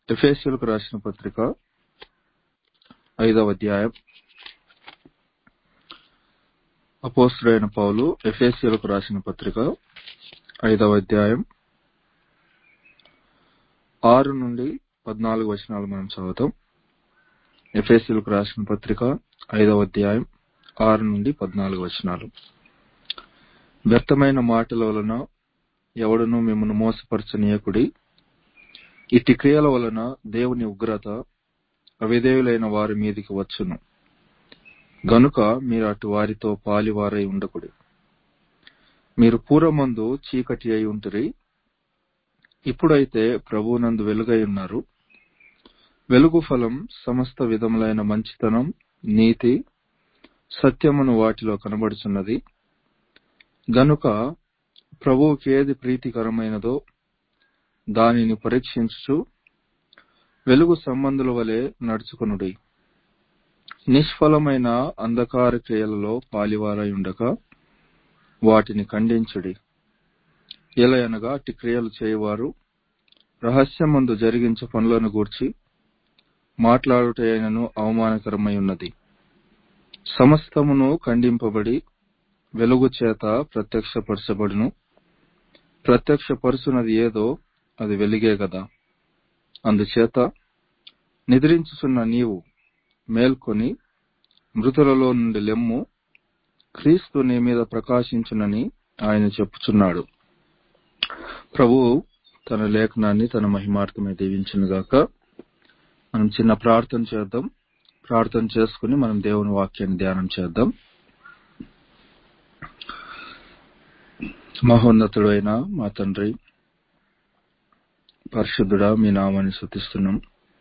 ఎఫేసీయులకు రాసిన పత్రిక ఐదవ అధ్యాయం అపోస్తుడైన పౌలు ఎఫేసీయులకు రాసిన పత్రిక ఐదవ అధ్యాయం ఆరు నుండి పద్నాలుగు వచనాలు మనం చదువుతాం ఎఫేసీయులకు రాసిన పత్రిక ఐదవ అధ్యాయం ఆరు నుండి పద్నాలుగు వచనాలు వ్యర్థమైన మాటల వలన ఎవడును మిమ్మల్ని మోసపరచనీయకుడి ఇట్టి క్రియల వలన దేవుని ఉగ్రత అవిధేయులైన వారి మీదికి వచ్చును గనుక మీరు అటు వారితో పాలివారై ఉండకుడి మీరు పూర్వమందు చీకటి అయి ఉంటురి ఇప్పుడైతే ప్రభువునందు వెలుగై ఉన్నారు వెలుగు ఫలం సమస్త విధములైన మంచితనం నీతి సత్యమును వాటిలో కనబడుచున్నది గనుక ప్రభువుకి ఏది ప్రీతికరమైనదో దానిని పరీక్షించుచు వెలుగు సంబంధుల వలె నడుచుకునుడి నిష్ఫలమైన అంధకార క్రియలలో పాలివారై ఉండక వాటిని ఖండించుడి ఎలయనగా అట్టి క్రియలు చేయవారు రహస్యమందు జరిగించే పనులను గూర్చి మాట్లాడుటైనను అవమానకరమై ఉన్నది సమస్తమును ఖండింపబడి వెలుగు చేత ప్రత్యక్షపరచబడును ప్రత్యక్షపరుచున్నది ఏదో అది వెలిగే గదా అందుచేత నిద్రించుచున్న నీవు మేల్కొని మృతులలో నుండి లెమ్ము క్రీస్తు నీ మీద ప్రకాశించునని ఆయన చెప్పుచున్నాడు ప్రభువు తన లేఖనాన్ని తన మహిమార్థమై దీవించునుగాక మనం చిన్న ప్రార్థన చేద్దాం ప్రార్థన చేసుకుని మనం దేవుని వాక్యాన్ని ధ్యానం చేద్దాం మహోన్నతుడు అయిన మా తండ్రి పరిశుద్ధుడా మీ నామాన్ని శుతిస్తున్నాం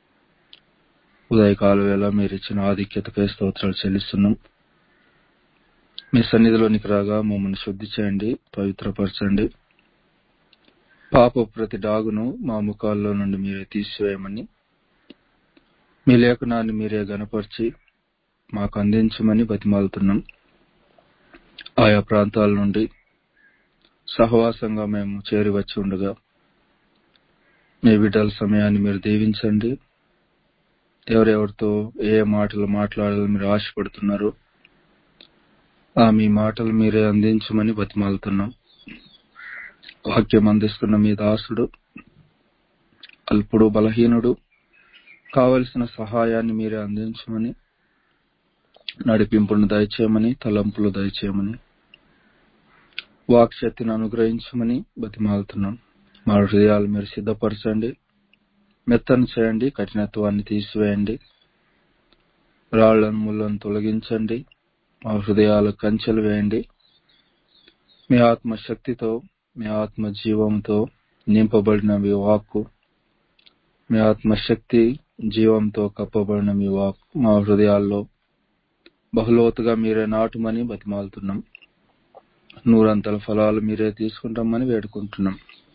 ఉదయకాల వేళ మీరు ఇచ్చిన ఆధిక్యతపై స్తోత్రాలు చెల్లిస్తున్నాం మీ సన్నిధిలోనికి రాగా మమ్మల్ని శుద్ధి చేయండి పవిత్రపరచండి పాప ప్రతి డాగును మా ముఖాల్లో నుండి మీరే తీసివేయమని మీ లేఖనాన్ని మీరే గనపరిచి మాకు అందించమని బతిమాలుతున్నాం ఆయా ప్రాంతాల నుండి సహవాసంగా మేము చేరి వచ్చి ఉండగా మీ బిడ్డల సమయాన్ని మీరు దీవించండి ఎవరెవరితో ఏ మాటలు మాట్లాడాలని మీరు ఆశపడుతున్నారు ఆ మీ మాటలు మీరే అందించమని బతిమాలుతున్నాం వాక్యం అందిస్తున్న మీ దాసుడు అల్పుడు బలహీనుడు కావలసిన సహాయాన్ని మీరే అందించమని నడిపింపును దయచేయమని తలంపులు దయచేయమని వాక్శక్తిని అనుగ్రహించమని బతిమాలుతున్నాం మా హృదయాలు మీరు సిద్ధపరచండి మెత్తను చేయండి కఠినత్వాన్ని తీసివేయండి రాళ్లను ముళ్ళను తొలగించండి మా హృదయాల కంచెలు వేయండి మీ ఆత్మ శక్తితో మీ ఆత్మ జీవంతో నింపబడిన మీ వాక్కు మీ ఆత్మ శక్తి జీవంతో కప్పబడిన మీ వాక్ మా హృదయాల్లో బహులోతుగా మీరే నాటుమని బతిమాలుతున్నాం నూరంతల ఫలాలు మీరే తీసుకుంటామని వేడుకుంటున్నాం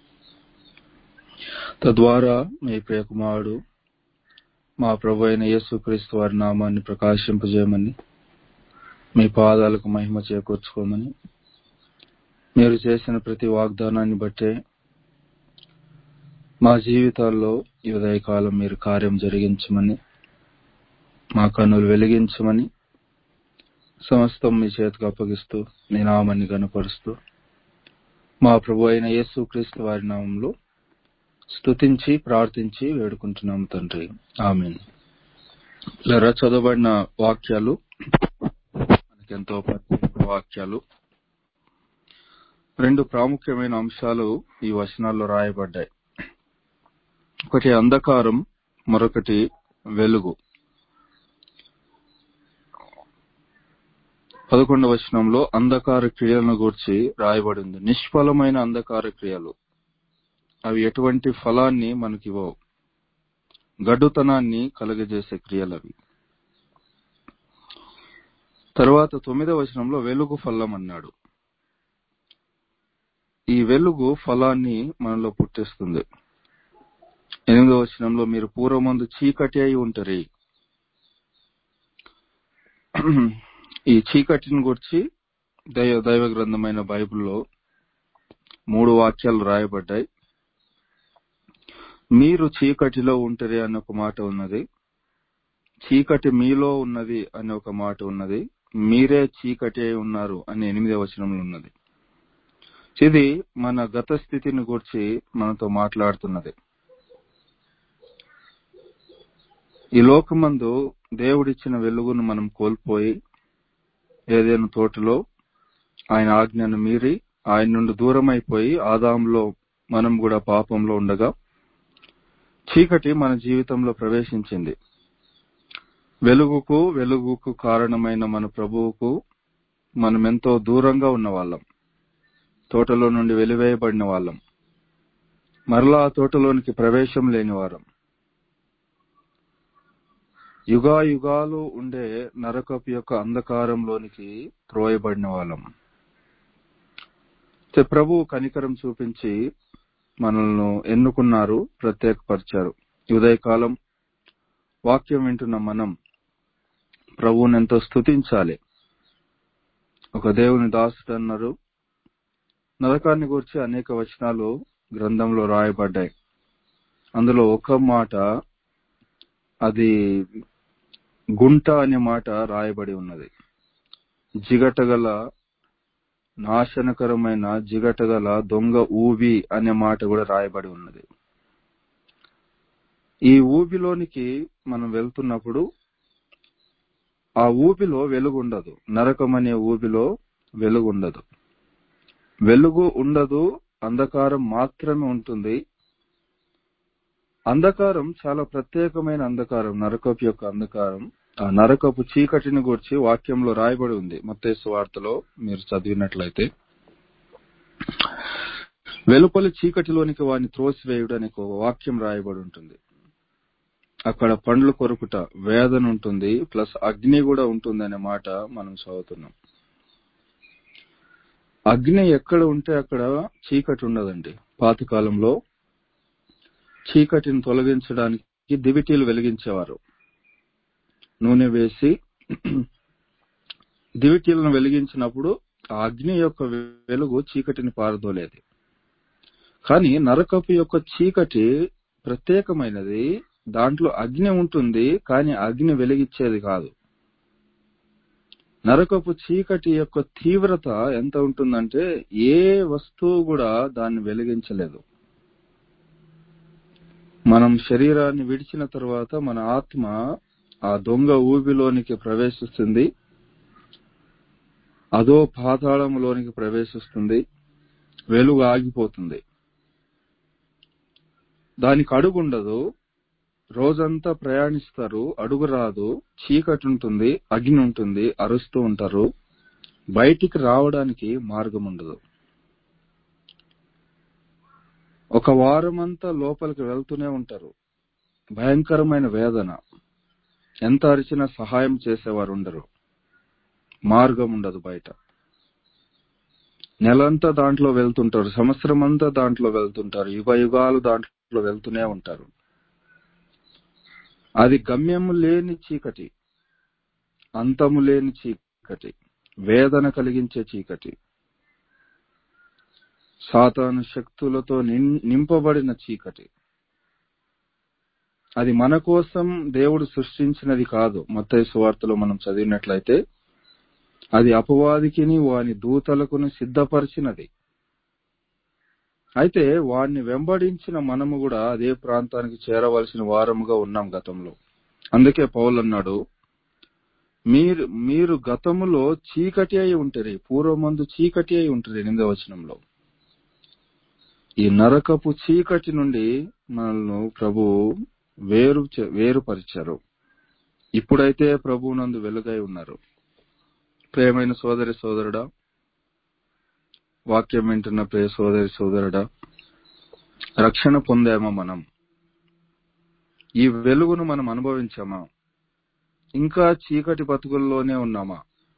తద్వారా మీ ప్రియకుమారుడు మా ప్రభు అయిన యేసుక్రీస్తు వారి నామాన్ని ప్రకాశింపజేయమని మీ పాదాలకు మహిమ చేకూర్చుకోమని మీరు చేసిన ప్రతి వాగ్దానాన్ని బట్టే మా జీవితాల్లో ఈ ఉదయకాలం మీరు కార్యం జరిగించమని మా కన్నులు వెలిగించమని సమస్తం మీ చేతికి అప్పగిస్తూ మీ నామాన్ని గనపరుస్తూ మా ప్రభు అయిన యేసుక్రీస్తు వారి నామంలో స్తుతించి ప్రార్థించి వేడుకుంటున్నాం తండ్రి ఆమె లరా చదవబడిన వాక్యాలు మనకెంతో ప్రత్యేక వాక్యాలు రెండు ప్రాముఖ్యమైన అంశాలు ఈ వచనాల్లో రాయబడ్డాయి ఒకటి అంధకారం మరొకటి వెలుగు పదకొండవ వచనంలో అంధకార క్రియలను గూర్చి రాయబడింది నిష్ఫలమైన అంధకార క్రియలు అవి ఎటువంటి ఫలాన్ని మనకివ్వవు గడ్డుతనాన్ని కలుగజేసే క్రియలు అవి తరువాత తొమ్మిదవ వచనంలో వెలుగు ఫలం అన్నాడు ఈ వెలుగు ఫలాన్ని మనలో పుట్టిస్తుంది ఎనిమిదవ వచనంలో మీరు పూర్వమందు చీకటి అయి ఉంటారు ఈ చీకటిని గురించి దైవ దైవ గ్రంథమైన బైబిల్లో మూడు వాక్యాలు రాయబడ్డాయి మీరు చీకటిలో ఉంటరి అనే ఒక మాట ఉన్నది చీకటి మీలో ఉన్నది అనే ఒక మాట ఉన్నది మీరే చీకటి అయి ఉన్నారు అని ఎనిమిదవ వచనంలో ఉన్నది ఇది మన గత స్థితిని గురించి మనతో మాట్లాడుతున్నది ఈ లోకమందు దేవుడిచ్చిన వెలుగును మనం కోల్పోయి ఏదైనా తోటలో ఆయన ఆజ్ఞను మీరి ఆయన నుండి దూరం అయిపోయి ఆదాంలో మనం కూడా పాపంలో ఉండగా చీకటి మన జీవితంలో ప్రవేశించింది వెలుగుకు వెలుగుకు కారణమైన మన ప్రభువుకు మనం ఎంతో దూరంగా ఉన్న వాళ్ళం తోటలో నుండి వెలివేయబడిన వాళ్ళం మరలా ఆ తోటలోనికి ప్రవేశం లేని వారం యుగా యుగాలు ఉండే నరకపు యొక్క అంధకారంలోనికి త్రోయబడిన వాళ్ళం ప్రభు కనికరం చూపించి మనల్ని ఎన్నుకున్నారు ప్రత్యేకపరిచారు ఉదయకాలం వాక్యం వింటున్న మనం ప్రభువుని ఎంతో స్థుతించాలి ఒక దేవుని దాసుడు అన్నారు నరకాన్ని గురించి అనేక వచనాలు గ్రంథంలో రాయబడ్డాయి అందులో ఒక మాట అది గుంట అనే మాట రాయబడి ఉన్నది జిగటగల నాశనకరమైన జిగటగల దొంగ ఊబి అనే మాట కూడా రాయబడి ఉన్నది ఈ ఊబిలోనికి మనం వెళ్తున్నప్పుడు ఆ ఊబిలో వెలుగు ఉండదు నరకం అనే ఊబిలో వెలుగు ఉండదు వెలుగు ఉండదు అంధకారం మాత్రమే ఉంటుంది అంధకారం చాలా ప్రత్యేకమైన అంధకారం నరకపు యొక్క అంధకారం ఆ నరకపు చీకటిని గురించి వాక్యంలో రాయబడి ఉంది మత్తేసు వార్తలో మీరు చదివినట్లయితే వెలుపలి చీకటిలోనికి వాడిని త్రోసివేయుడు అనే ఒక వాక్యం రాయబడి ఉంటుంది అక్కడ పండ్లు కొరుకుట వేదన ఉంటుంది ప్లస్ అగ్ని కూడా ఉంటుంది అనే మాట మనం చదువుతున్నాం అగ్ని ఎక్కడ ఉంటే అక్కడ చీకటి ఉండదండి పాతకాలంలో చీకటిని తొలగించడానికి దివిటీలు వెలిగించేవారు నూనె వేసి దివిటీలను వెలిగించినప్పుడు ఆ అగ్ని యొక్క వెలుగు చీకటిని పారదోలేది కానీ నరకపు యొక్క చీకటి ప్రత్యేకమైనది దాంట్లో అగ్ని ఉంటుంది కానీ అగ్ని వెలిగించేది కాదు నరకపు చీకటి యొక్క తీవ్రత ఎంత ఉంటుందంటే ఏ వస్తువు కూడా దాన్ని వెలిగించలేదు మనం శరీరాన్ని విడిచిన తర్వాత మన ఆత్మ ఆ దొంగ ఊబిలోనికి ప్రవేశిస్తుంది అదో పాతాళంలోనికి ప్రవేశిస్తుంది వెలుగు ఆగిపోతుంది దానికి అడుగు ఉండదు రోజంతా ప్రయాణిస్తారు అడుగు రాదు చీకటి ఉంటుంది అగ్ని ఉంటుంది అరుస్తూ ఉంటారు బయటికి రావడానికి మార్గం ఉండదు ఒక వారమంతా లోపలికి వెళ్తూనే ఉంటారు భయంకరమైన వేదన ఎంత అరిచినా సహాయం చేసేవారు ఉండరు మార్గం ఉండదు బయట నెలంతా దాంట్లో వెళ్తుంటారు సంవత్సరం అంతా దాంట్లో వెళ్తుంటారు యుగ యుగాలు దాంట్లో వెళ్తూనే ఉంటారు అది గమ్యము లేని చీకటి అంతము లేని చీకటి వేదన కలిగించే చీకటి సాతాను శక్తులతో నింపబడిన చీకటి అది మన కోసం దేవుడు సృష్టించినది కాదు మత్తయి సువార్తలో మనం చదివినట్లయితే అది అపవాదికిని వాని దూతలకును సిద్ధపరిచినది అయితే వాడిని వెంబడించిన మనము కూడా అదే ప్రాంతానికి చేరవలసిన వారముగా ఉన్నాం గతంలో అందుకే పౌలు అన్నాడు మీరు మీరు గతములో చీకటి అయి ఉంటారు పూర్వమందు చీకటి అయి ఉంటారు ఎనిమిదవ వచనంలో ఈ నరకపు చీకటి నుండి మనల్ని ప్రభు వేరు వేరుపరిచారు ఇప్పుడైతే ప్రభువునందు వెలుగై ఉన్నారు ప్రేమైన సోదరి సోదరుడా వాక్యం వింటున్న ప్రియ సోదరి సోదరుడా రక్షణ పొందామా మనం ఈ వెలుగును మనం అనుభవించామా ఇంకా చీకటి బతుకుల్లోనే ఉన్నామా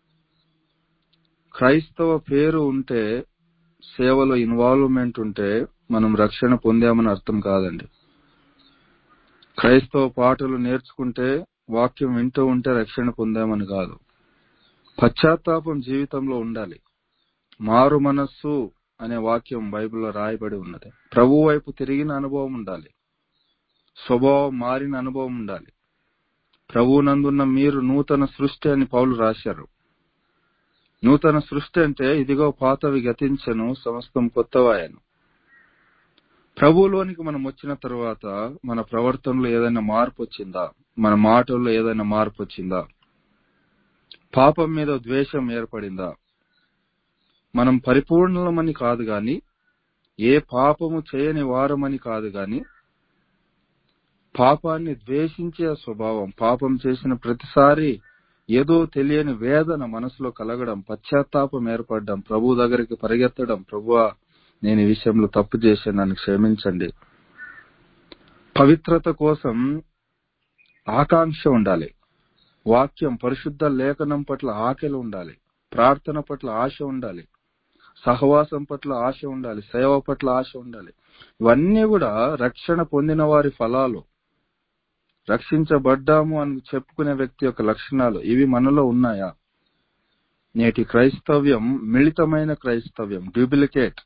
క్రైస్తవ పేరు ఉంటే సేవలో ఇన్వాల్వ్మెంట్ ఉంటే మనం రక్షణ పొందామని అర్థం కాదండి క్రైస్తవ పాటలు నేర్చుకుంటే వాక్యం వింటూ ఉంటే రక్షణ పొందామని కాదు పశ్చాత్తాపం జీవితంలో ఉండాలి మారు మనస్సు అనే వాక్యం బైబిల్లో రాయబడి ఉన్నది ప్రభు వైపు తిరిగిన అనుభవం ఉండాలి స్వభావం మారిన అనుభవం ఉండాలి ప్రభువునందున్న మీరు నూతన సృష్టి అని పౌలు రాశారు నూతన సృష్టి అంటే ఇదిగో పాతవి గతించను సమస్తం కొత్తవాయను ప్రభువులోనికి మనం వచ్చిన తర్వాత మన ప్రవర్తనలో ఏదైనా మార్పు వచ్చిందా మన మాటల్లో ఏదైనా మార్పు వచ్చిందా పాపం మీద ద్వేషం ఏర్పడిందా మనం పరిపూర్ణమని కాదు గాని ఏ పాపము చేయని వారమని కాదు గాని పాపాన్ని ద్వేషించే స్వభావం పాపం చేసిన ప్రతిసారి ఏదో తెలియని వేదన మనసులో కలగడం పశ్చాత్తాపం ఏర్పడడం ప్రభు దగ్గరికి పరిగెత్తడం ప్రభువా నేను ఈ విషయంలో తప్పు చేశాను నన్ను క్షమించండి పవిత్రత కోసం ఆకాంక్ష ఉండాలి వాక్యం పరిశుద్ధ లేఖనం పట్ల ఆకలి ఉండాలి ప్రార్థన పట్ల ఆశ ఉండాలి సహవాసం పట్ల ఆశ ఉండాలి సేవ పట్ల ఆశ ఉండాలి ఇవన్నీ కూడా రక్షణ పొందిన వారి ఫలాలు రక్షించబడ్డాము అని చెప్పుకునే వ్యక్తి యొక్క లక్షణాలు ఇవి మనలో ఉన్నాయా నేటి క్రైస్తవ్యం మిళితమైన క్రైస్తవ్యం డూప్లికేట్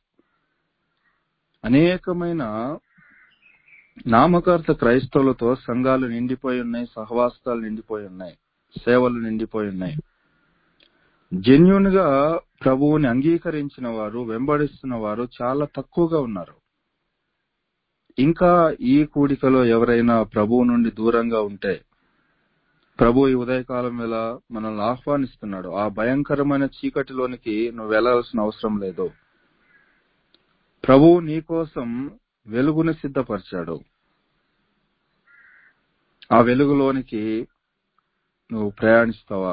అనేకమైన నామకార్థ క్రైస్తవులతో సంఘాలు నిండిపోయి ఉన్నాయి సహవాసాలు నిండిపోయి ఉన్నాయి సేవలు నిండిపోయి ఉన్నాయి జెన్యున్ గా ప్రభువుని అంగీకరించిన వారు వెంబడిస్తున్న వారు చాలా తక్కువగా ఉన్నారు ఇంకా ఈ కూడికలో ఎవరైనా ప్రభువు నుండి దూరంగా ఉంటే ప్రభు ఈ ఉదయకాలం వేళ మనల్ని ఆహ్వానిస్తున్నాడు ఆ భయంకరమైన చీకటిలోనికి నువ్వు వెళ్లాల్సిన అవసరం లేదు ప్రభువు నీ కోసం వెలుగుని సిద్ధపరిచాడు ఆ వెలుగులోనికి నువ్వు ప్రయాణిస్తావా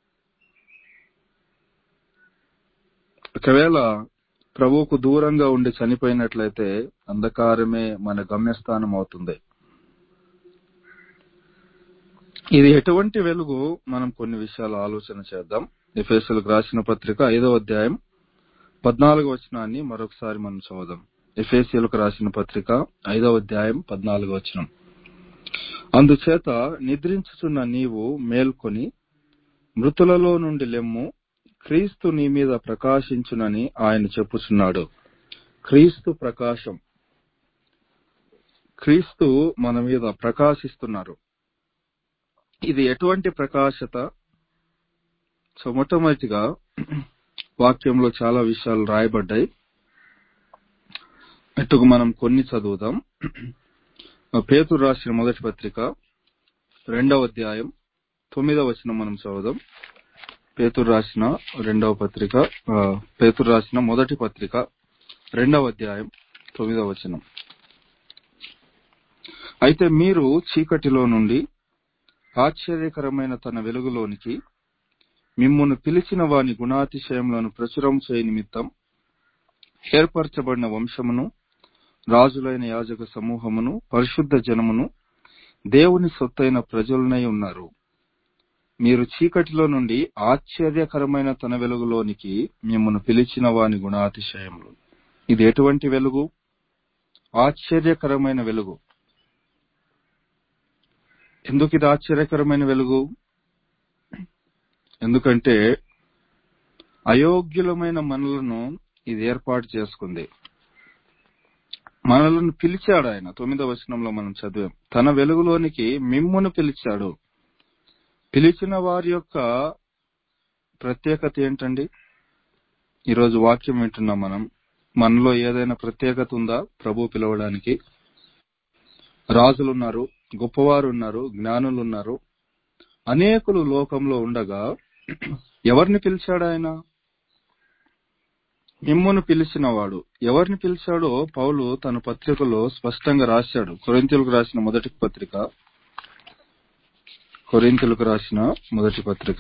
ఒకవేళ ప్రభువుకు దూరంగా ఉండి చనిపోయినట్లయితే అంధకారమే మన గమ్యస్థానం అవుతుంది ఇది ఎటువంటి వెలుగు మనం కొన్ని విషయాలు ఆలోచన చేద్దాం ఎఫ్ఎస్ఎల్కి రాసిన పత్రిక ఐదో అధ్యాయం పద్నాలుగు వచనాన్ని మరొకసారి మనం చదువుదాం ఎఫ్ఎస్ఎల్కు రాసిన పత్రిక ఐదో అధ్యాయం పద్నాలుగు వచనం అందుచేత నిద్రించుచున్న నీవు మేల్కొని మృతులలో నుండి లెమ్ము క్రీస్తు నీ మీద ప్రకాశించునని ఆయన చెప్పుచున్నాడు క్రీస్తు ప్రకాశం క్రీస్తు మన మీద ప్రకాశిస్తున్నారు ఇది ఎటువంటి ప్రకాశత సో మొట్టమొదటిగా వాక్యంలో చాలా విషయాలు రాయబడ్డాయి ఎట్టుకు మనం కొన్ని చదువుదాం పేతురు రాసిన మొదటి పత్రిక రెండవ అధ్యాయం తొమ్మిదవ వచనం మనం చదువుదాం పేతురు రాసిన రెండవ పత్రిక ఆ, పేతురు రాసిన మొదటి పత్రిక రెండవ అధ్యాయం తొమ్మిదవ వచనం అయితే మీరు చీకటిలో నుండి ఆశ్చర్యకరమైన తన వెలుగులోనికి మిమ్మును పిలిచిన వాని గుణాతిశయములను ప్రచురం చేయ నిమిత్తం ఏర్పరచబడిన వంశమును రాజులైన యాజక సమూహమును పరిశుద్ధ జనమును దేవుని సొత్తైన ప్రజలనై ఉన్నారు మీరు చీకటిలో నుండి ఆశ్చర్యకరమైన తన వెలుగులోనికి మిమ్మల్ని పిలిచిన వాని గుణాతిశయములు ఇది ఎటువంటి వెలుగు ఆశ్చర్యకరమైన వెలుగు ఎందుకు ఇది ఆశ్చర్యకరమైన వెలుగు ఎందుకంటే అయోగ్యులమైన మనలను ఇది ఏర్పాటు చేసుకుంది మనలను పిలిచాడు ఆయన తొమ్మిదవ వచనంలో మనం చదివాం తన వెలుగులోనికి మిమ్మును పిలిచాడు పిలిచిన వారి యొక్క ప్రత్యేకత ఏంటండి ఈరోజు వాక్యం వింటున్నాం మనం మనలో ఏదైనా ప్రత్యేకత ఉందా ప్రభు పిలవడానికి రాజులు ఉన్నారు గొప్పవారు ఉన్నారు జ్ఞానులు ఉన్నారు అనేకులు లోకంలో ఉండగా ఎవరిని పిలిచాడు ఆయన మిమ్మును పిలిచినవాడు ఎవరిని పిలిచాడో పౌలు తన పత్రికలో స్పష్టంగా రాశాడు కొరింతలకు రాసిన మొదటి పత్రిక కొరింతలకు రాసిన మొదటి పత్రిక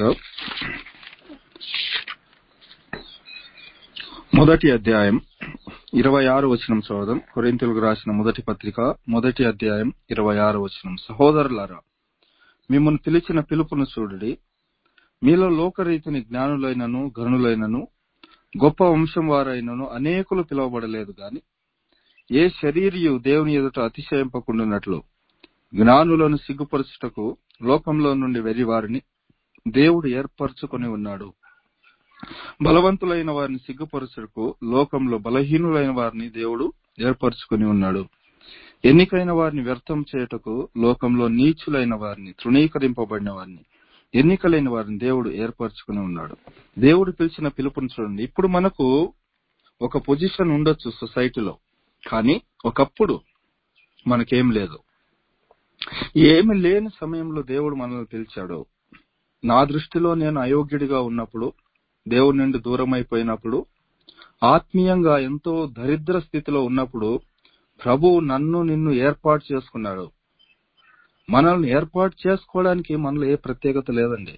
మొదటి అధ్యాయం ఇరవై ఆరు వచనం చదవడం కొరింతలకు రాసిన మొదటి పత్రిక మొదటి అధ్యాయం ఇరవై ఆరు వచనం సహోదరులారా మిమ్మల్ని పిలిచిన పిలుపును చూడుడి మీలో లోకరీతిని జ్ఞానులైనను గనులైనను గొప్ప వంశం వారైనను అనేకులు పిలువబడలేదు గాని ఏ శరీరియు దేవుని ఎదుట అతిశయింపకుండానట్లు జ్ఞానులను సిగ్గుపరచుటకు లోకంలో నుండి వెర్రి వారిని దేవుడు ఏర్పరచుకొని ఉన్నాడు బలవంతులైన వారిని సిగ్గుపరచుటకు లోకంలో బలహీనులైన వారిని దేవుడు ఏర్పరచుకొని ఉన్నాడు ఎన్నికైన వారిని వ్యర్థం చేయుటకు లోకంలో నీచులైన వారిని తృణీకరింపబడిన వారిని ఎన్నికలైన వారిని దేవుడు ఏర్పరచుకుని ఉన్నాడు దేవుడు పిలిచిన పిలుపుని చూడండి ఇప్పుడు మనకు ఒక పొజిషన్ ఉండొచ్చు సొసైటీలో కానీ ఒకప్పుడు మనకేం లేదు ఏమి లేని సమయంలో దేవుడు మనల్ని పిలిచాడు నా దృష్టిలో నేను అయోగ్యుడిగా ఉన్నప్పుడు దేవుడి నుండి దూరం అయిపోయినప్పుడు ఆత్మీయంగా ఎంతో దరిద్ర స్థితిలో ఉన్నప్పుడు ప్రభు నన్ను నిన్ను ఏర్పాటు చేసుకున్నాడు మనల్ని ఏర్పాటు చేసుకోవడానికి మనలో ఏ ప్రత్యేకత లేదండి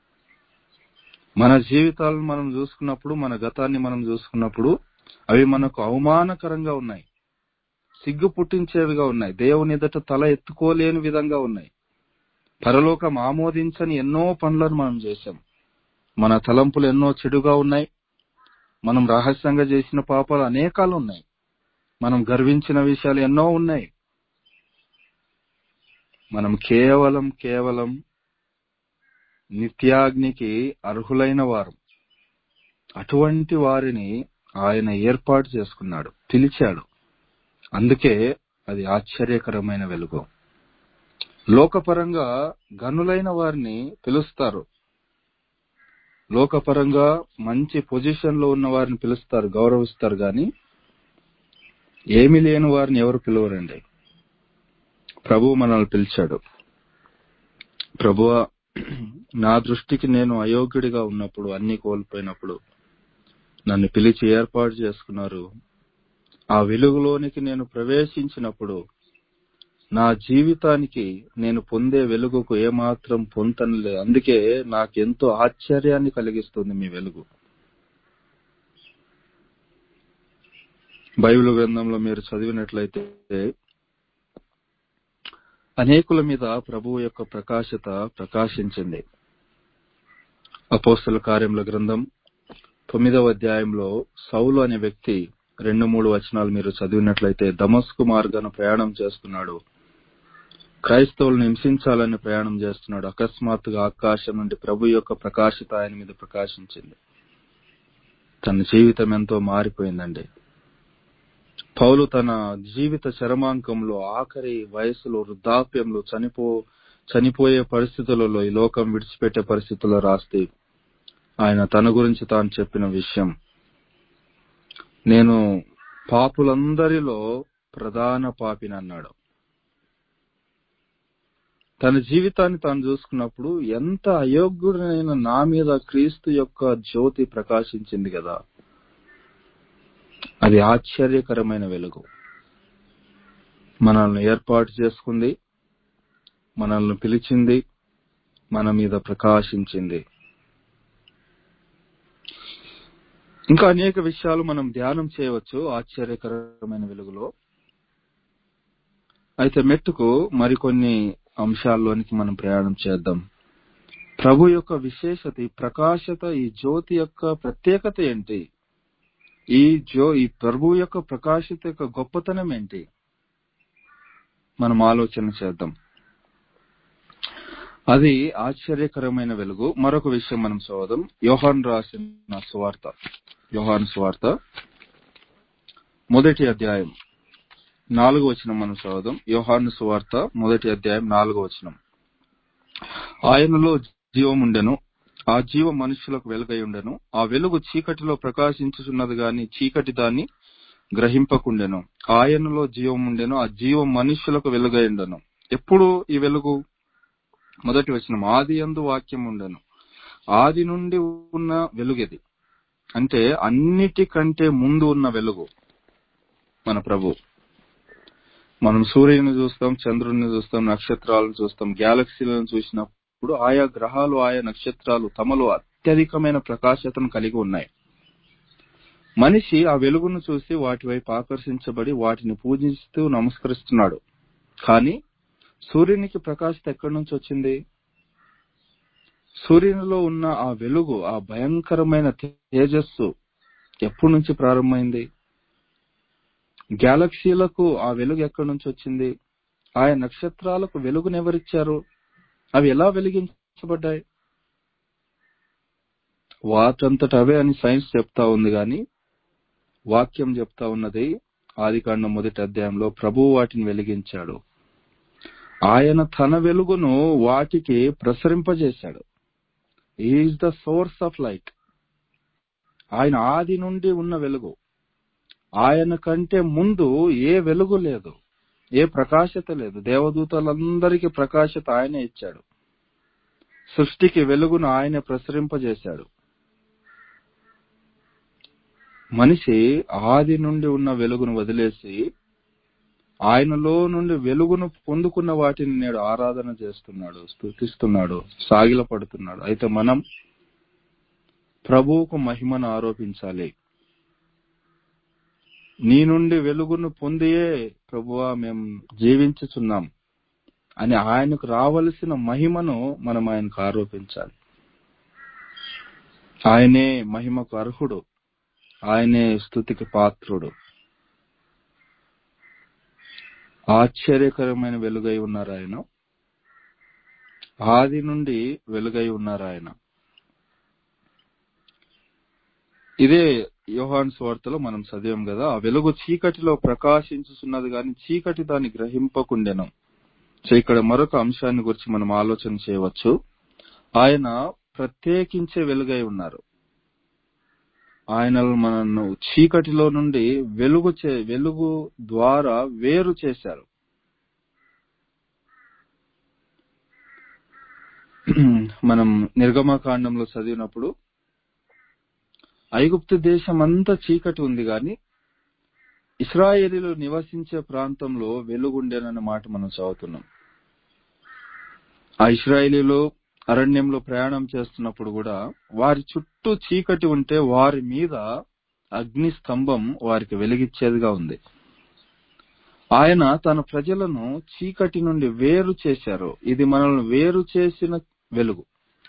మన జీవితాలను మనం చూసుకున్నప్పుడు మన గతాన్ని మనం చూసుకున్నప్పుడు అవి మనకు అవమానకరంగా ఉన్నాయి సిగ్గు పుట్టించేవిగా ఉన్నాయి దేవుని ఎదుట తల ఎత్తుకోలేని విధంగా ఉన్నాయి పరలోకం ఆమోదించని ఎన్నో పనులను మనం చేశాం మన తలంపులు ఎన్నో చెడుగా ఉన్నాయి మనం రహస్యంగా చేసిన పాపాలు అనేకాలు ఉన్నాయి మనం గర్వించిన విషయాలు ఎన్నో ఉన్నాయి మనం కేవలం కేవలం నిత్యాగ్నికి అర్హులైన వారు అటువంటి వారిని ఆయన ఏర్పాటు చేసుకున్నాడు పిలిచాడు అందుకే అది ఆశ్చర్యకరమైన వెలుగు లోకపరంగా గనులైన వారిని పిలుస్తారు లోకపరంగా మంచి పొజిషన్ లో ఉన్న వారిని పిలుస్తారు గౌరవిస్తారు గాని ఏమి లేని వారిని ఎవరు పిలవరండి ప్రభు మనల్ని పిలిచాడు ప్రభువా నా దృష్టికి నేను అయోగ్యుడిగా ఉన్నప్పుడు అన్ని కోల్పోయినప్పుడు నన్ను పిలిచి ఏర్పాటు చేసుకున్నారు ఆ వెలుగులోనికి నేను ప్రవేశించినప్పుడు నా జీవితానికి నేను పొందే వెలుగుకు ఏమాత్రం పొంతనలేదు అందుకే నాకెంతో ఆశ్చర్యాన్ని కలిగిస్తుంది మీ వెలుగు బైబిల్ గ్రంథంలో మీరు చదివినట్లయితే అనేకుల మీద ప్రభువు యొక్క ప్రకాశత ప్రకాశించింది అపోస్తల కార్యముల గ్రంథం తొమ్మిదవ అధ్యాయంలో సౌలు అనే వ్యక్తి రెండు మూడు వచనాలు మీరు చదివినట్లయితే దమస్కు మార్గాన ప్రయాణం చేస్తున్నాడు క్రైస్తవులను హింసించాలని ప్రయాణం చేస్తున్నాడు అకస్మాత్తుగా ఆకాశం నుండి ప్రభు యొక్క ప్రకాశత ఆయన మీద ప్రకాశించింది తన జీవితం ఎంతో మారిపోయిందండి పౌలు తన జీవిత చరమాంకంలో ఆఖరి వయసులో వృద్ధాప్యంలో చనిపో చనిపోయే పరిస్థితులలో ఈ లోకం విడిచిపెట్టే పరిస్థితుల్లో రాస్తే ఆయన తన గురించి తాను చెప్పిన విషయం నేను పాపులందరిలో ప్రధాన పాపిని అన్నాడు తన జీవితాన్ని తాను చూసుకున్నప్పుడు ఎంత అయోగ్యుడైన నా మీద క్రీస్తు యొక్క జ్యోతి ప్రకాశించింది కదా అది ఆశ్చర్యకరమైన వెలుగు మనల్ని ఏర్పాటు చేసుకుంది మనల్ని పిలిచింది మన మీద ప్రకాశించింది ఇంకా అనేక విషయాలు మనం ధ్యానం చేయవచ్చు ఆశ్చర్యకరమైన వెలుగులో అయితే మెట్టుకు మరికొన్ని అంశాల్లోనికి మనం ప్రయాణం చేద్దాం ప్రభు యొక్క విశేషత ఈ ప్రకాశత ఈ జ్యోతి యొక్క ప్రత్యేకత ఏంటి ఈ జో ఈ ప్రభు యొక్క ప్రకాశత యొక్క గొప్పతనం ఏంటి మనం ఆలోచన చేద్దాం అది ఆశ్చర్యకరమైన వెలుగు మరొక విషయం మనం చదువుదాం యోహాన్ రాసిన సువార్త యోహాన్ సువార్త మొదటి అధ్యాయం నాలుగు వచనం మనం చదువుదాం యోహాను సువార్త మొదటి అధ్యాయం నాలుగో వచనం ఆయనలో జీవం ఉండెను ఆ జీవం మనుషులకు వెలుగై ఉండెను ఆ వెలుగు చీకటిలో ప్రకాశించుచున్నది గాని చీకటి దాన్ని గ్రహింపకుండెను ఆయనలో జీవం ఉండెను ఆ జీవం మనుషులకు వెలుగై ఉండెను ఎప్పుడు ఈ వెలుగు మొదటి వచనం ఆది అందు వాక్యం ఉండెను ఆది నుండి ఉన్న వెలుగది అంటే అన్నిటికంటే ముందు ఉన్న వెలుగు మన ప్రభు మనం సూర్యుని చూస్తాం చంద్రుడిని చూస్తాం నక్షత్రాలను చూస్తాం గ్యాలక్సీలను చూసినప్పుడు ఆయా గ్రహాలు ఆయా నక్షత్రాలు తమలో అత్యధికమైన ప్రకాశతను కలిగి ఉన్నాయి మనిషి ఆ వెలుగును చూసి వాటి వైపు ఆకర్షించబడి వాటిని పూజిస్తూ నమస్కరిస్తున్నాడు కానీ సూర్యునికి ప్రకాశత ఎక్కడి నుంచి వచ్చింది సూర్యునిలో ఉన్న ఆ వెలుగు ఆ భయంకరమైన తేజస్సు ఎప్పటి నుంచి ప్రారంభమైంది గ్యాలక్సీలకు ఆ వెలుగు ఎక్కడి నుంచి వచ్చింది ఆయా నక్షత్రాలకు వెలుగును ఎవరిచ్చారు అవి ఎలా వెలిగించబడ్డాయి వాటంతట అవే అని సైన్స్ చెప్తా ఉంది గాని వాక్యం చెప్తా ఉన్నది ఆదికాండం మొదటి అధ్యాయంలో ప్రభువు వాటిని వెలిగించాడు ఆయన తన వెలుగును వాటికి ప్రసరింపజేశాడు is the source of light ఆయన ఆది నుండి ఉన్న వెలుగు ఆయన కంటే ముందు ఏ వెలుగు లేదు ఏ ప్రకాశత లేదు దేవదూతలందరికీ ప్రకాశత ఆయనే ఇచ్చాడు సృష్టికి వెలుగును ఆయనే ప్రసరింపజేశాడు మనిషి ఆది నుండి ఉన్న వెలుగును వదిలేసి ఆయనలో నుండి వెలుగును పొందుకున్న వాటిని నేడు ఆరాధన చేస్తున్నాడు స్థుతిస్తున్నాడు సాగిలపడుతున్నాడు అయితే మనం ప్రభువుకు మహిమను ఆరోపించాలి నీ నుండి వెలుగును పొందియే ప్రభువా మేము జీవించుచున్నాం అని ఆయనకు రావలసిన మహిమను మనం ఆయనకు ఆరోపించాలి ఆయనే మహిమకు అర్హుడు ఆయనే స్థుతికి పాత్రుడు ఆశ్చర్యకరమైన వెలుగై ఉన్నారు ఆయన ఆది నుండి వెలుగై ఉన్నారు ఆయన ఇదే యోహాన్ స్వార్తలో మనం చదివాం కదా ఆ వెలుగు చీకటిలో ప్రకాశించుతున్నది కానీ చీకటి దాన్ని గ్రహింపకుండెను సో ఇక్కడ మరొక అంశాన్ని గురించి మనం ఆలోచన చేయవచ్చు ఆయన ప్రత్యేకించే వెలుగై ఉన్నారు ఆయన మనను చీకటిలో నుండి వెలుగు చే వెలుగు ద్వారా వేరు చేశారు మనం నిర్గమకాండంలో చదివినప్పుడు ఐగుప్తు దేశం అంతా చీకటి ఉంది గాని ఇస్రాయేలీలు నివసించే ప్రాంతంలో వెలుగుండేనన్న మాట మనం చదువుతున్నాం ఆ ఇస్రాయేలీలు అరణ్యంలో ప్రయాణం చేస్తున్నప్పుడు కూడా వారి చుట్టూ చీకటి ఉంటే వారి మీద అగ్ని స్తంభం వారికి వెలిగిచ్చేదిగా ఉంది ఆయన తన ప్రజలను చీకటి నుండి వేరు చేశారు ఇది మనల్ని వేరు చేసిన వెలుగు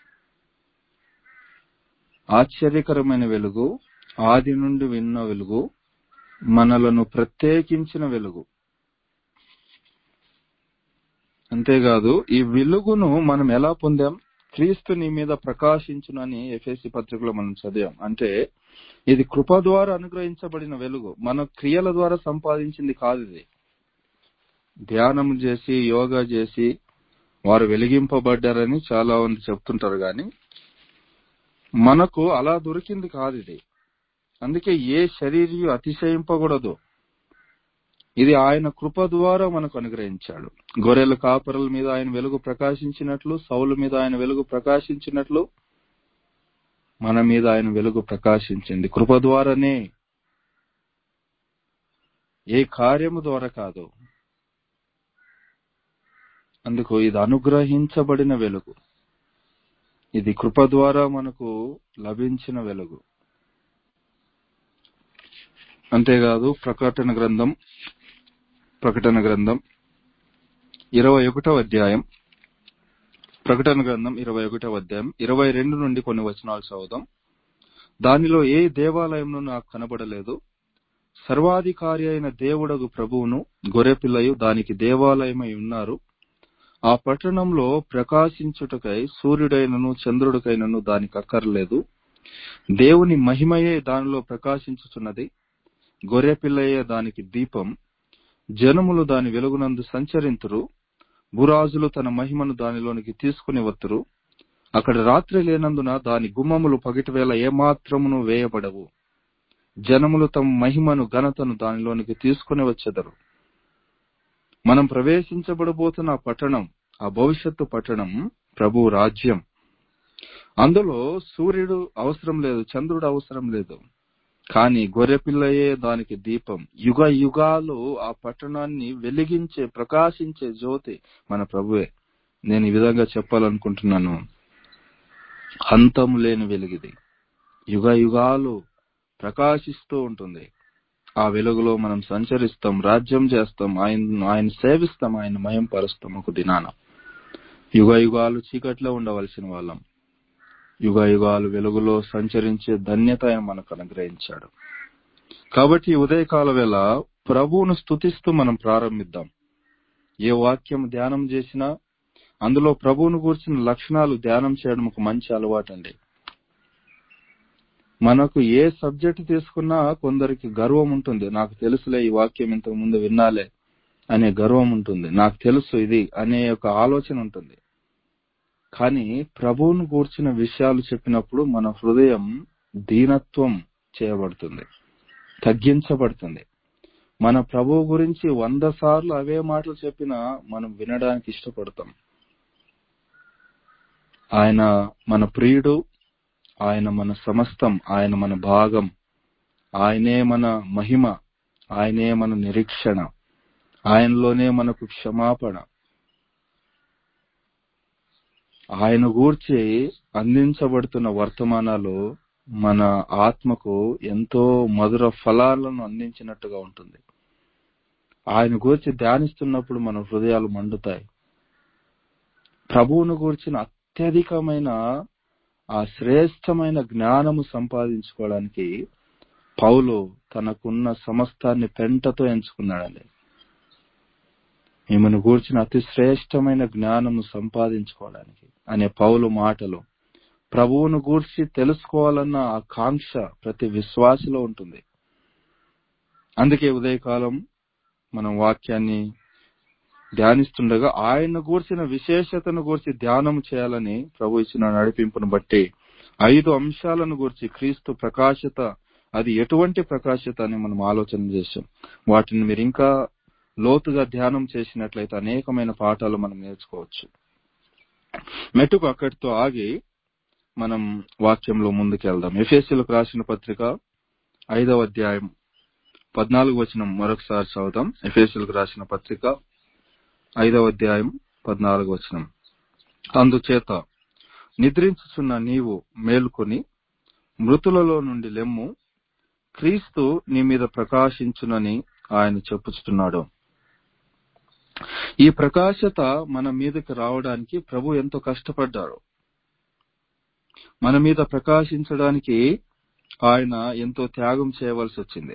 ఆశ్చర్యకరమైన వెలుగు ఆది నుండి విన్న వెలుగు మనలను ప్రత్యేకించిన వెలుగు అంతేకాదు ఈ వెలుగును మనం ఎలా పొందాం క్రీస్తు నీ మీద ప్రకాశించునని ఎఫ్ఎసి పత్రికలో మనం చదివాం అంటే ఇది కృప ద్వారా అనుగ్రహించబడిన వెలుగు మన క్రియల ద్వారా సంపాదించింది కాదు ఇది ధ్యానం చేసి యోగా చేసి వారు వెలిగింపబడ్డారని చాలా మంది చెప్తుంటారు గాని మనకు అలా దొరికింది కాదు ఇది అందుకే ఏ శరీరయు అతిశయింపకూడదు ఇది ఆయన కృప ద్వారా మనకు అనుగ్రహించాడు గొర్రెల కాపరుల మీద ఆయన వెలుగు ప్రకాశించినట్లు సౌలు మీద ఆయన వెలుగు ప్రకాశించినట్లు మన మీద ఆయన వెలుగు ప్రకాశించింది కృప ద్వారానే ఏ కార్యము ద్వారా కాదు అందుకు ఇది అనుగ్రహించబడిన వెలుగు ఇది కృప ద్వారా మనకు లభించిన వెలుగు అంతేకాదు ప్రకటన గ్రంథం ప్రకటన గ్రంథం ఇరవై ఒకటో అధ్యాయం ప్రకటన గ్రంథం ఇరవై ఒకటో అధ్యాయం ఇరవై రెండు నుండి కొన్ని వచనాలు చదువుదాం దానిలో ఏ దేవాలయంను నాకు కనబడలేదు సర్వాధికారి అయిన దేవుడగు ప్రభువును గొర్రెపిల్లయు దానికి దేవాలయమై ఉన్నారు ఆ పట్టణంలో ప్రకాశించుటకై సూర్యుడైనను చంద్రుడికైనను దానికి అక్కర్లేదు దేవుని మహిమయే దానిలో ప్రకాశించుచున్నది గొర్రెపిల్లయే దానికి దీపం జనములు దాని వెలుగునందు సంచరింతురు భూరాజులు తన మహిమను దానిలోనికి తీసుకుని వత్తురు అక్కడ రాత్రి లేనందున దాని గుమ్మములు పగిటివేళ ఏమాత్రమును వేయబడవు జనములు తమ మహిమను ఘనతను దానిలోనికి తీసుకుని వచ్చెదరు మనం ప్రవేశించబడబోతున్న ఆ పట్టణం ఆ భవిష్యత్తు పట్టణం ప్రభు రాజ్యం అందులో సూర్యుడు అవసరం లేదు చంద్రుడు అవసరం లేదు కానీ గొర్రెపిల్లయే దానికి దీపం యుగ యుగాలు ఆ పట్టణాన్ని వెలిగించే ప్రకాశించే జ్యోతి మన ప్రభువే నేను ఈ విధంగా చెప్పాలనుకుంటున్నాను అంతము లేని వెలుగిది యుగ యుగాలు ప్రకాశిస్తూ ఉంటుంది ఆ వెలుగులో మనం సంచరిస్తాం రాజ్యం చేస్తాం ఆయన ఆయన సేవిస్తాం ఆయన మయం పరుస్తాం ఒక దినాన యుగ యుగాలు చీకట్లో ఉండవలసిన వాళ్ళం యుగ యుగాలు వెలుగులో సంచరించే ధన్యత ఆయన మనకు అనుగ్రహించాడు కాబట్టి ఈ ఉదయకాల వేళ ప్రభువును స్తుతిస్తూ మనం ప్రారంభిద్దాం ఏ వాక్యం ధ్యానం చేసినా అందులో ప్రభువును కూర్చిన లక్షణాలు ధ్యానం చేయడం ఒక మంచి అలవాటు అండి మనకు ఏ సబ్జెక్ట్ తీసుకున్నా కొందరికి గర్వం ఉంటుంది నాకు తెలుసులే ఈ వాక్యం ఇంతకు ముందు విన్నాలే అనే గర్వం ఉంటుంది నాకు తెలుసు ఇది అనే ఒక ఆలోచన ఉంటుంది కానీ ప్రభువును కూర్చిన విషయాలు చెప్పినప్పుడు మన హృదయం దీనత్వం చేయబడుతుంది తగ్గించబడుతుంది మన ప్రభువు గురించి వంద సార్లు అవే మాటలు చెప్పినా మనం వినడానికి ఇష్టపడతాం ఆయన మన ప్రియుడు ఆయన మన సమస్తం ఆయన మన భాగం ఆయనే మన మహిమ ఆయనే మన నిరీక్షణ ఆయనలోనే మనకు క్షమాపణ ఆయన గూర్చి అందించబడుతున్న వర్తమానాలు మన ఆత్మకు ఎంతో మధుర ఫలాలను అందించినట్టుగా ఉంటుంది ఆయన గూర్చి ధ్యానిస్తున్నప్పుడు మన హృదయాలు మండుతాయి ప్రభువును గూర్చిన అత్యధికమైన ఆ శ్రేష్టమైన జ్ఞానము సంపాదించుకోవడానికి పౌలు తనకున్న సమస్తాన్ని పెంటతో ఎంచుకున్నాడండి ఈమెను గూర్చిన అతి శ్రేష్టమైన జ్ఞానము సంపాదించుకోవడానికి అనే పౌలు మాటలు ప్రభువును గూర్చి తెలుసుకోవాలన్న ఆ కాంక్ష ప్రతి విశ్వాసిలో ఉంటుంది అందుకే ఉదయకాలం మనం వాక్యాన్ని ధ్యానిస్తుండగా ఆయన గూర్చిన విశేషతను గూర్చి ధ్యానం చేయాలని ప్రభు ఇచ్చిన నడిపింపును బట్టి ఐదు అంశాలను గూర్చి క్రీస్తు ప్రకాశత అది ఎటువంటి ప్రకాశత అని మనం ఆలోచన చేశాం వాటిని మీరు ఇంకా లోతుగా ధ్యానం చేసినట్లయితే అనేకమైన పాఠాలు మనం నేర్చుకోవచ్చు మెట్టుకు అక్కడితో ఆగి మనం వాక్యంలో ముందుకెళ్దాం ఎఫ్ఎస్సీలకు రాసిన పత్రిక ఐదవ అధ్యాయం పద్నాలుగు వచనం మరొకసారి చదువుదాం ఎఫ్ఎస్సీలకు రాసిన పత్రిక ఐదవ అధ్యాయం పద్నాలుగు వచనం అందుచేత నిద్రించుచున్న నీవు మేలుకొని మృతులలో నుండి లెమ్ము క్రీస్తు నీ మీద ప్రకాశించునని ఆయన చెప్పుచున్నాడు ఈ ప్రకాశత మన మీదకి రావడానికి ప్రభు ఎంతో కష్టపడ్డారు మన మీద ప్రకాశించడానికి ఆయన ఎంతో త్యాగం చేయవలసి వచ్చింది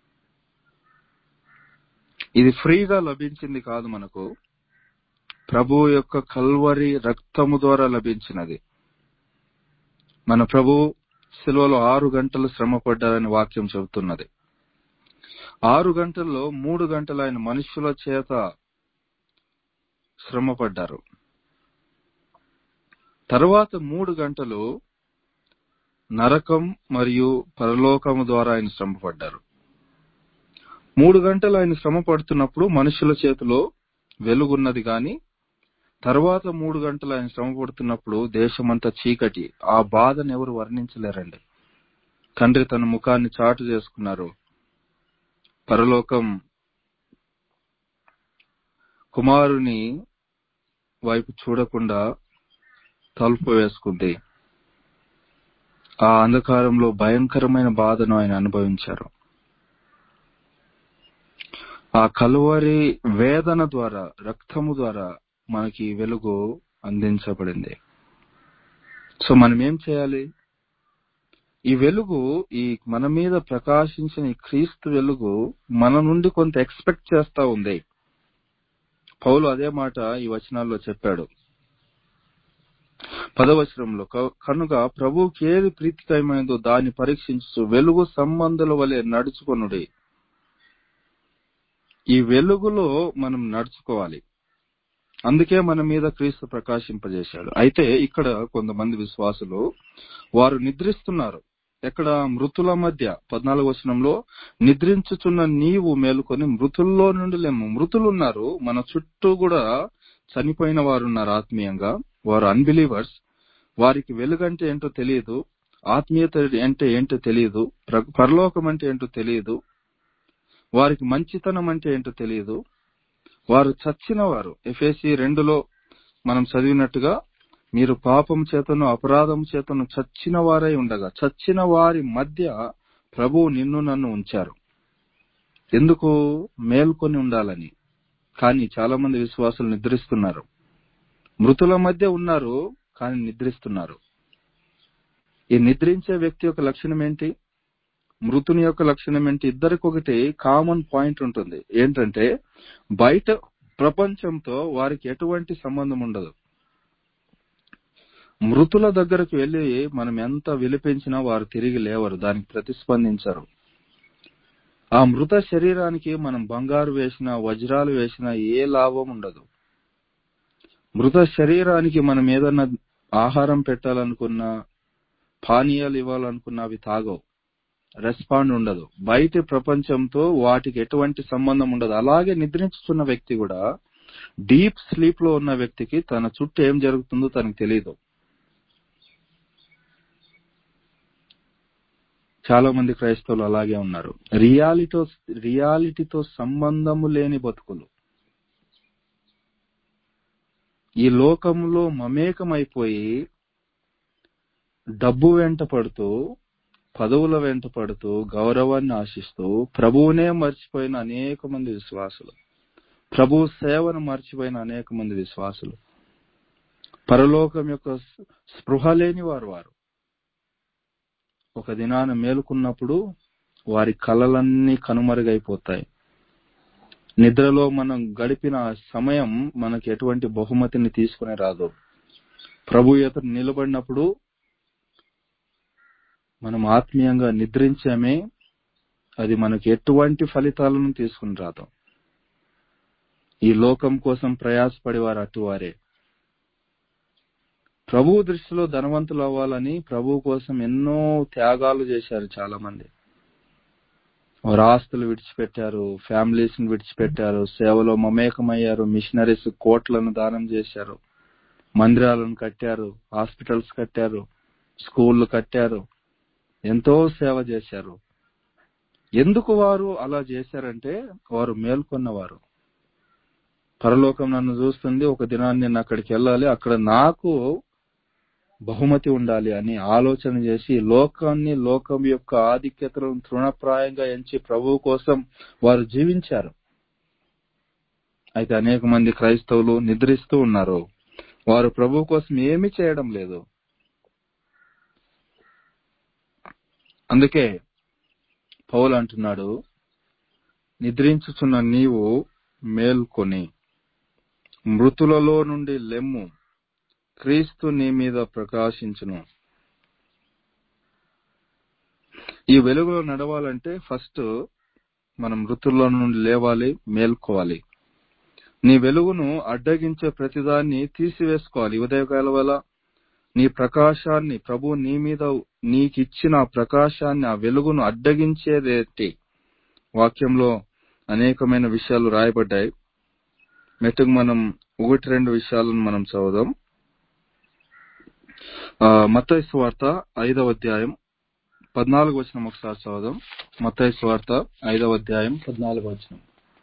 ఇది ఫ్రీగా లభించింది కాదు మనకు ప్రభు యొక్క కల్వరి రక్తము ద్వారా లభించినది మన ప్రభు శిలువలో ఆరు గంటలు శ్రమ పడ్డారని వాక్యం చెబుతున్నది ఆరు గంటల్లో మూడు గంటలు ఆయన మనుషుల చేత శ్రమ పడ్డారు తర్వాత మూడు గంటలు నరకం మరియు పరలోకము ద్వారా ఆయన శ్రమ పడ్డారు మూడు గంటలు ఆయన శ్రమ పడుతున్నప్పుడు మనుషుల చేతిలో వెలుగున్నది గాని తర్వాత మూడు గంటలు ఆయన శ్రమ పడుతున్నప్పుడు దేశమంతా చీకటి ఆ బాధను ఎవరు వర్ణించలేరండి తండ్రి తన ముఖాన్ని చాటు చేసుకున్నారు పరలోకం కుమారుని వైపు చూడకుండా తలుపు వేసుకుంది ఆ అంధకారంలో భయంకరమైన బాధను ఆయన అనుభవించారు ఆ కలువరి వేదన ద్వారా రక్తము ద్వారా మనకి వెలుగు అందించబడింది సో మనం ఏం చేయాలి ఈ వెలుగు ఈ మన మీద ప్రకాశించిన ఈ క్రీస్తు వెలుగు మన నుండి కొంత ఎక్స్పెక్ట్ చేస్తా ఉంది పౌలు అదే మాట ఈ వచనాల్లో చెప్పాడు పదవచనంలో కనుక ప్రభువుకి ఏది ప్రీతికరమైందో దాన్ని పరీక్షించు వెలుగు సంబంధుల వలె నడుచుకొనుడి ఈ వెలుగులో మనం నడుచుకోవాలి అందుకే మన మీద క్రీస్తు ప్రకాశింపజేశాడు అయితే ఇక్కడ కొంతమంది విశ్వాసులు వారు నిద్రిస్తున్నారు ఎక్కడ మృతుల మధ్య పద్నాలుగు వచనంలో నిద్రించుచున్న నీవు మేలుకొని మృతుల్లో నుండి లేము మృతులు ఉన్నారు మన చుట్టూ కూడా చనిపోయిన వారు ఉన్నారు ఆత్మీయంగా వారు అన్బిలీవర్స్ వారికి వెలుగంటే ఏంటో తెలియదు ఆత్మీయత అంటే ఏంటో తెలియదు పరలోకం అంటే ఏంటో తెలియదు వారికి మంచితనం అంటే ఏంటో తెలియదు వారు చచ్చిన వారు ఎఫ్ఎసి రెండులో మనం చదివినట్టుగా మీరు పాపం చేతను అపరాధం చేతను చచ్చిన వారై ఉండగా చచ్చిన వారి మధ్య ప్రభువు నిన్ను నన్ను ఉంచారు ఎందుకు మేల్కొని ఉండాలని కానీ చాలా మంది విశ్వాసులు నిద్రిస్తున్నారు మృతుల మధ్య ఉన్నారు కానీ నిద్రిస్తున్నారు ఈ నిద్రించే వ్యక్తి యొక్క లక్షణం ఏంటి మృతుని యొక్క లక్షణం ఏంటి ఇద్దరికి ఒకటి కామన్ పాయింట్ ఉంటుంది ఏంటంటే బయట ప్రపంచంతో వారికి ఎటువంటి సంబంధం ఉండదు మృతుల దగ్గరకు వెళ్ళి మనం ఎంత విలిపించినా వారు తిరిగి లేవరు దానికి ప్రతిస్పందించరు ఆ మృత శరీరానికి మనం బంగారు వేసినా వజ్రాలు వేసినా ఏ లాభం ఉండదు మృత శరీరానికి మనం ఏదన్నా ఆహారం పెట్టాలనుకున్నా పానీయాలు ఇవ్వాలనుకున్నా అవి తాగవు రెస్పాండ్ ఉండదు బయటి ప్రపంచంతో వాటికి ఎటువంటి సంబంధం ఉండదు అలాగే నిద్రించుతున్న వ్యక్తి కూడా డీప్ స్లీప్ లో ఉన్న వ్యక్తికి తన చుట్టూ ఏం జరుగుతుందో తనకు తెలియదు చాలా మంది క్రైస్తవులు అలాగే ఉన్నారు రియాలిటీతో రియాలిటీతో సంబంధము లేని బతుకులు ఈ లోకంలో మమేకమైపోయి డబ్బు వెంట పడుతూ పదవుల వెంట పడుతూ గౌరవాన్ని ఆశిస్తూ ప్రభువునే మర్చిపోయిన అనేక మంది విశ్వాసులు ప్రభు సేవను మర్చిపోయిన అనేక మంది విశ్వాసులు పరలోకం యొక్క స్పృహ లేని వారు వారు ఒక దినాన మేలుకున్నప్పుడు వారి కలలన్నీ కనుమరుగైపోతాయి నిద్రలో మనం గడిపిన సమయం మనకి ఎటువంటి బహుమతిని తీసుకుని రాదు ప్రభు ఎదురు నిలబడినప్పుడు మనం ఆత్మీయంగా నిద్రించామే అది మనకి ఎటువంటి ఫలితాలను తీసుకుని రాదు ఈ లోకం కోసం ప్రయాసపడి వారు అటువారే ప్రభువు దృష్టిలో ధనవంతులు అవ్వాలని ప్రభువు కోసం ఎన్నో త్యాగాలు చేశారు చాలా మంది వారు ఆస్తులు విడిచిపెట్టారు ఫ్యామిలీస్ ని విడిచిపెట్టారు సేవలో మమేకమయ్యారు మిషనరీస్ కోట్లను దానం చేశారు మందిరాలను కట్టారు హాస్పిటల్స్ కట్టారు స్కూళ్లు కట్టారు ఎంతో సేవ చేశారు ఎందుకు వారు అలా చేశారంటే వారు మేల్కొన్నవారు పరలోకం నన్ను చూస్తుంది ఒక దినాన్ని నేను అక్కడికి వెళ్ళాలి అక్కడ నాకు బహుమతి ఉండాలి అని ఆలోచన చేసి లోకాన్ని లోకం యొక్క ఆధిక్యతలను తృణప్రాయంగా ఎంచి ప్రభువు కోసం వారు జీవించారు అయితే అనేక మంది క్రైస్తవులు నిద్రిస్తూ ఉన్నారు వారు ప్రభు కోసం ఏమీ చేయడం లేదు అందుకే పౌలు అంటున్నాడు నిద్రించుచున్న నీవు మేల్కొని మృతులలో నుండి లెమ్ము క్రీస్తు నీ మీద ప్రకాశించును ఈ వెలుగులో నడవాలంటే ఫస్ట్ మనం మృతుల్లో నుండి లేవాలి మేల్కోవాలి నీ వెలుగును అడ్డగించే ప్రతిదాన్ని తీసివేసుకోవాలి ఉదయకాల వల్ల నీ ప్రకాశాన్ని ప్రభు నీ మీద నీకిచ్చిన ప్రకాశాన్ని ఆ వెలుగును అడ్డగించేదేంటి వాక్యంలో అనేకమైన విషయాలు రాయబడ్డాయి మెట్టుకు మనం ఒకటి రెండు విషయాలను మనం చదువుదాం మత్తయి వార్త ఐదవ అధ్యాయం పద్నాలుగు వచనం ఒకసారి చదువుదాం మత్తయి వార్త ఐదవ అధ్యాయం పద్నాలుగు వచనం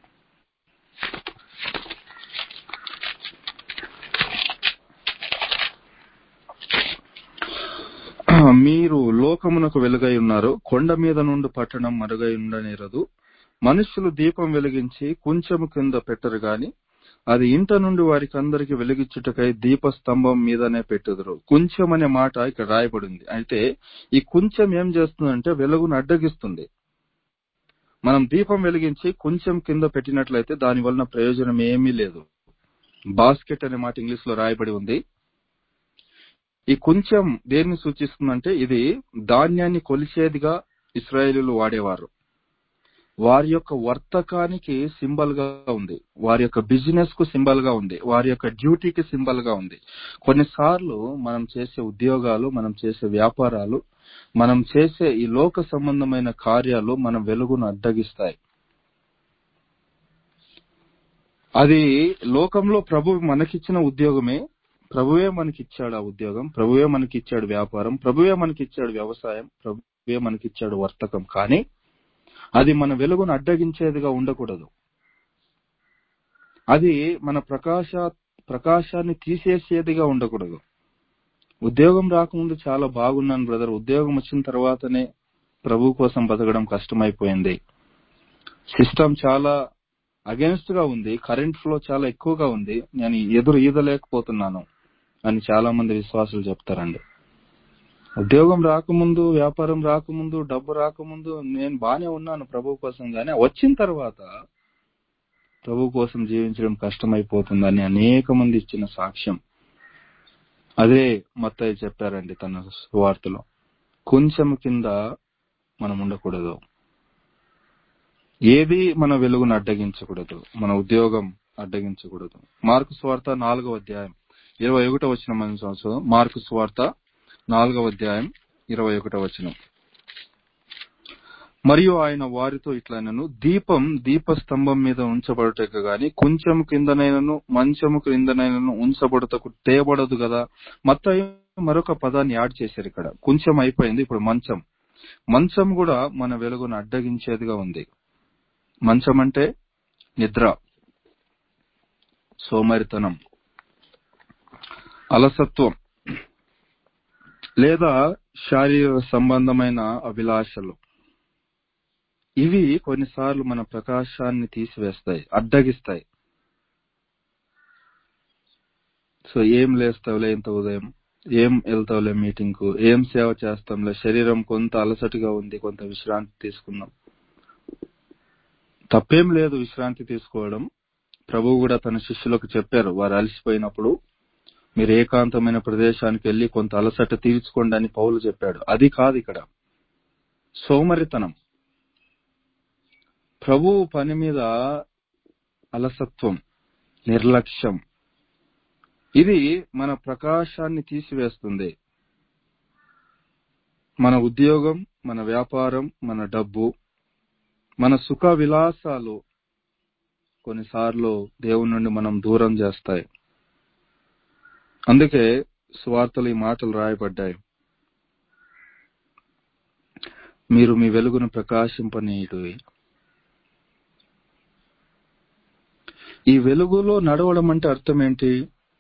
మీరు లోకమునకు వెలుగై ఉన్నారు కొండ మీద నుండి పట్టణం మరుగై ఉండనేరదు మనుషులు దీపం వెలిగించి కొంచెము కింద పెట్టరు గాని అది ఇంట నుండి వారికి అందరికి వెలిగించుటకై దీపస్తంభం మీదనే పెట్టుదురు కొంచెం అనే మాట ఇక్కడ రాయబడింది అయితే ఈ కొంచెం ఏం చేస్తుందంటే వెలుగును అడ్డగిస్తుంది మనం దీపం వెలిగించి కొంచెం కింద పెట్టినట్లయితే దాని వలన ప్రయోజనం ఏమీ లేదు బాస్కెట్ అనే మాట ఇంగ్లీష్ లో రాయబడి ఉంది ఈ కొంచెం దేన్ని సూచిస్తుందంటే ఇది ధాన్యాన్ని కొలిచేదిగా ఇస్రాయేలీలు వాడేవారు వారి యొక్క వర్తకానికి సింబల్ గా ఉంది వారి యొక్క బిజినెస్ కు సింబల్ గా ఉంది వారి యొక్క డ్యూటీకి సింబల్ గా ఉంది కొన్నిసార్లు మనం చేసే ఉద్యోగాలు మనం చేసే వ్యాపారాలు మనం చేసే ఈ లోక సంబంధమైన కార్యాలు మన వెలుగును అడ్డగిస్తాయి అది లోకంలో ప్రభు మనకిచ్చిన ఉద్యోగమే ప్రభువే మనకిచ్చాడు ఆ ఉద్యోగం ప్రభువే మనకిచ్చాడు వ్యాపారం ప్రభువే మనకిచ్చాడు వ్యవసాయం ప్రభువే మనకిచ్చాడు వర్తకం కానీ అది మన వెలుగును అడ్డగించేదిగా ఉండకూడదు అది మన ప్రకాశ ప్రకాశాన్ని తీసేసేదిగా ఉండకూడదు ఉద్యోగం రాకముందు చాలా బాగున్నాను బ్రదర్ ఉద్యోగం వచ్చిన తర్వాతనే ప్రభు కోసం బతకడం కష్టమైపోయింది సిస్టమ్ చాలా అగేన్స్ట్ గా ఉంది కరెంట్ ఫ్లో చాలా ఎక్కువగా ఉంది నేను ఎదురు ఈదలేకపోతున్నాను అని చాలా మంది విశ్వాసులు చెప్తారండి ఉద్యోగం రాకముందు వ్యాపారం రాకముందు డబ్బు రాకముందు నేను బానే ఉన్నాను ప్రభు కోసం గానీ వచ్చిన తర్వాత ప్రభు కోసం జీవించడం కష్టమైపోతుందని అనేక మంది ఇచ్చిన సాక్ష్యం అదే మత్తయ్య చెప్పారండి తన సువార్తలో కొంచెం కింద మనం ఉండకూడదు ఏది మన వెలుగును అడ్డగించకూడదు మన ఉద్యోగం అడ్డగించకూడదు మార్కు స్వార్త నాలుగవ అధ్యాయం ఇరవై ఒకటో వచ్చిన మన సంవత్సరం మార్కు స్వార్త నాలుగవ అధ్యాయం ఇరవై ఒకటో వచనం మరియు ఆయన వారితో ఇట్లనను దీపం దీపస్తంభం మీద ఉంచబడుటకు గాని కొంచెం కిందనైనను మంచము క్రిందనైనను ఉంచబడుటకు తేబడదు కదా మత్తయి మరొక పదాన్ని యాడ్ చేశారు ఇక్కడ కొంచెం అయిపోయింది ఇప్పుడు మంచం మంచం కూడా మన వెలుగును అడ్డగించేదిగా ఉంది మంచం అంటే నిద్ర సోమరితనం అలసత్వం లేదా శారీరక సంబంధమైన అభిలాషలు ఇవి కొన్నిసార్లు మన ప్రకాశాన్ని తీసివేస్తాయి అడ్డగిస్తాయి సో ఏం లేస్తావులే ఇంత ఉదయం ఏం వెళ్తావులే మీటింగ్ కు ఏం సేవ చేస్తాంలే శరీరం కొంత అలసటగా ఉంది కొంత విశ్రాంతి తీసుకుందాం తప్పేం లేదు విశ్రాంతి తీసుకోవడం ప్రభు కూడా తన శిష్యులకు చెప్పారు వారు అలసిపోయినప్పుడు మీరు ఏకాంతమైన ప్రదేశానికి వెళ్లి కొంత అలసట తీర్చుకోండి అని పౌలు చెప్పాడు అది కాదు ఇక్కడ సోమరితనం ప్రభు పని మీద అలసత్వం నిర్లక్ష్యం ఇది మన ప్రకాశాన్ని తీసివేస్తుంది మన ఉద్యోగం మన వ్యాపారం మన డబ్బు మన సుఖ విలాసాలు కొన్నిసార్లు దేవుని నుండి మనం దూరం చేస్తాయి అందుకే స్వార్థలు ఈ మాటలు రాయబడ్డాయి మీరు మీ వెలుగును ప్రకాశింపనీయుడు ఈ వెలుగులో నడవడం అంటే అర్థం ఏంటి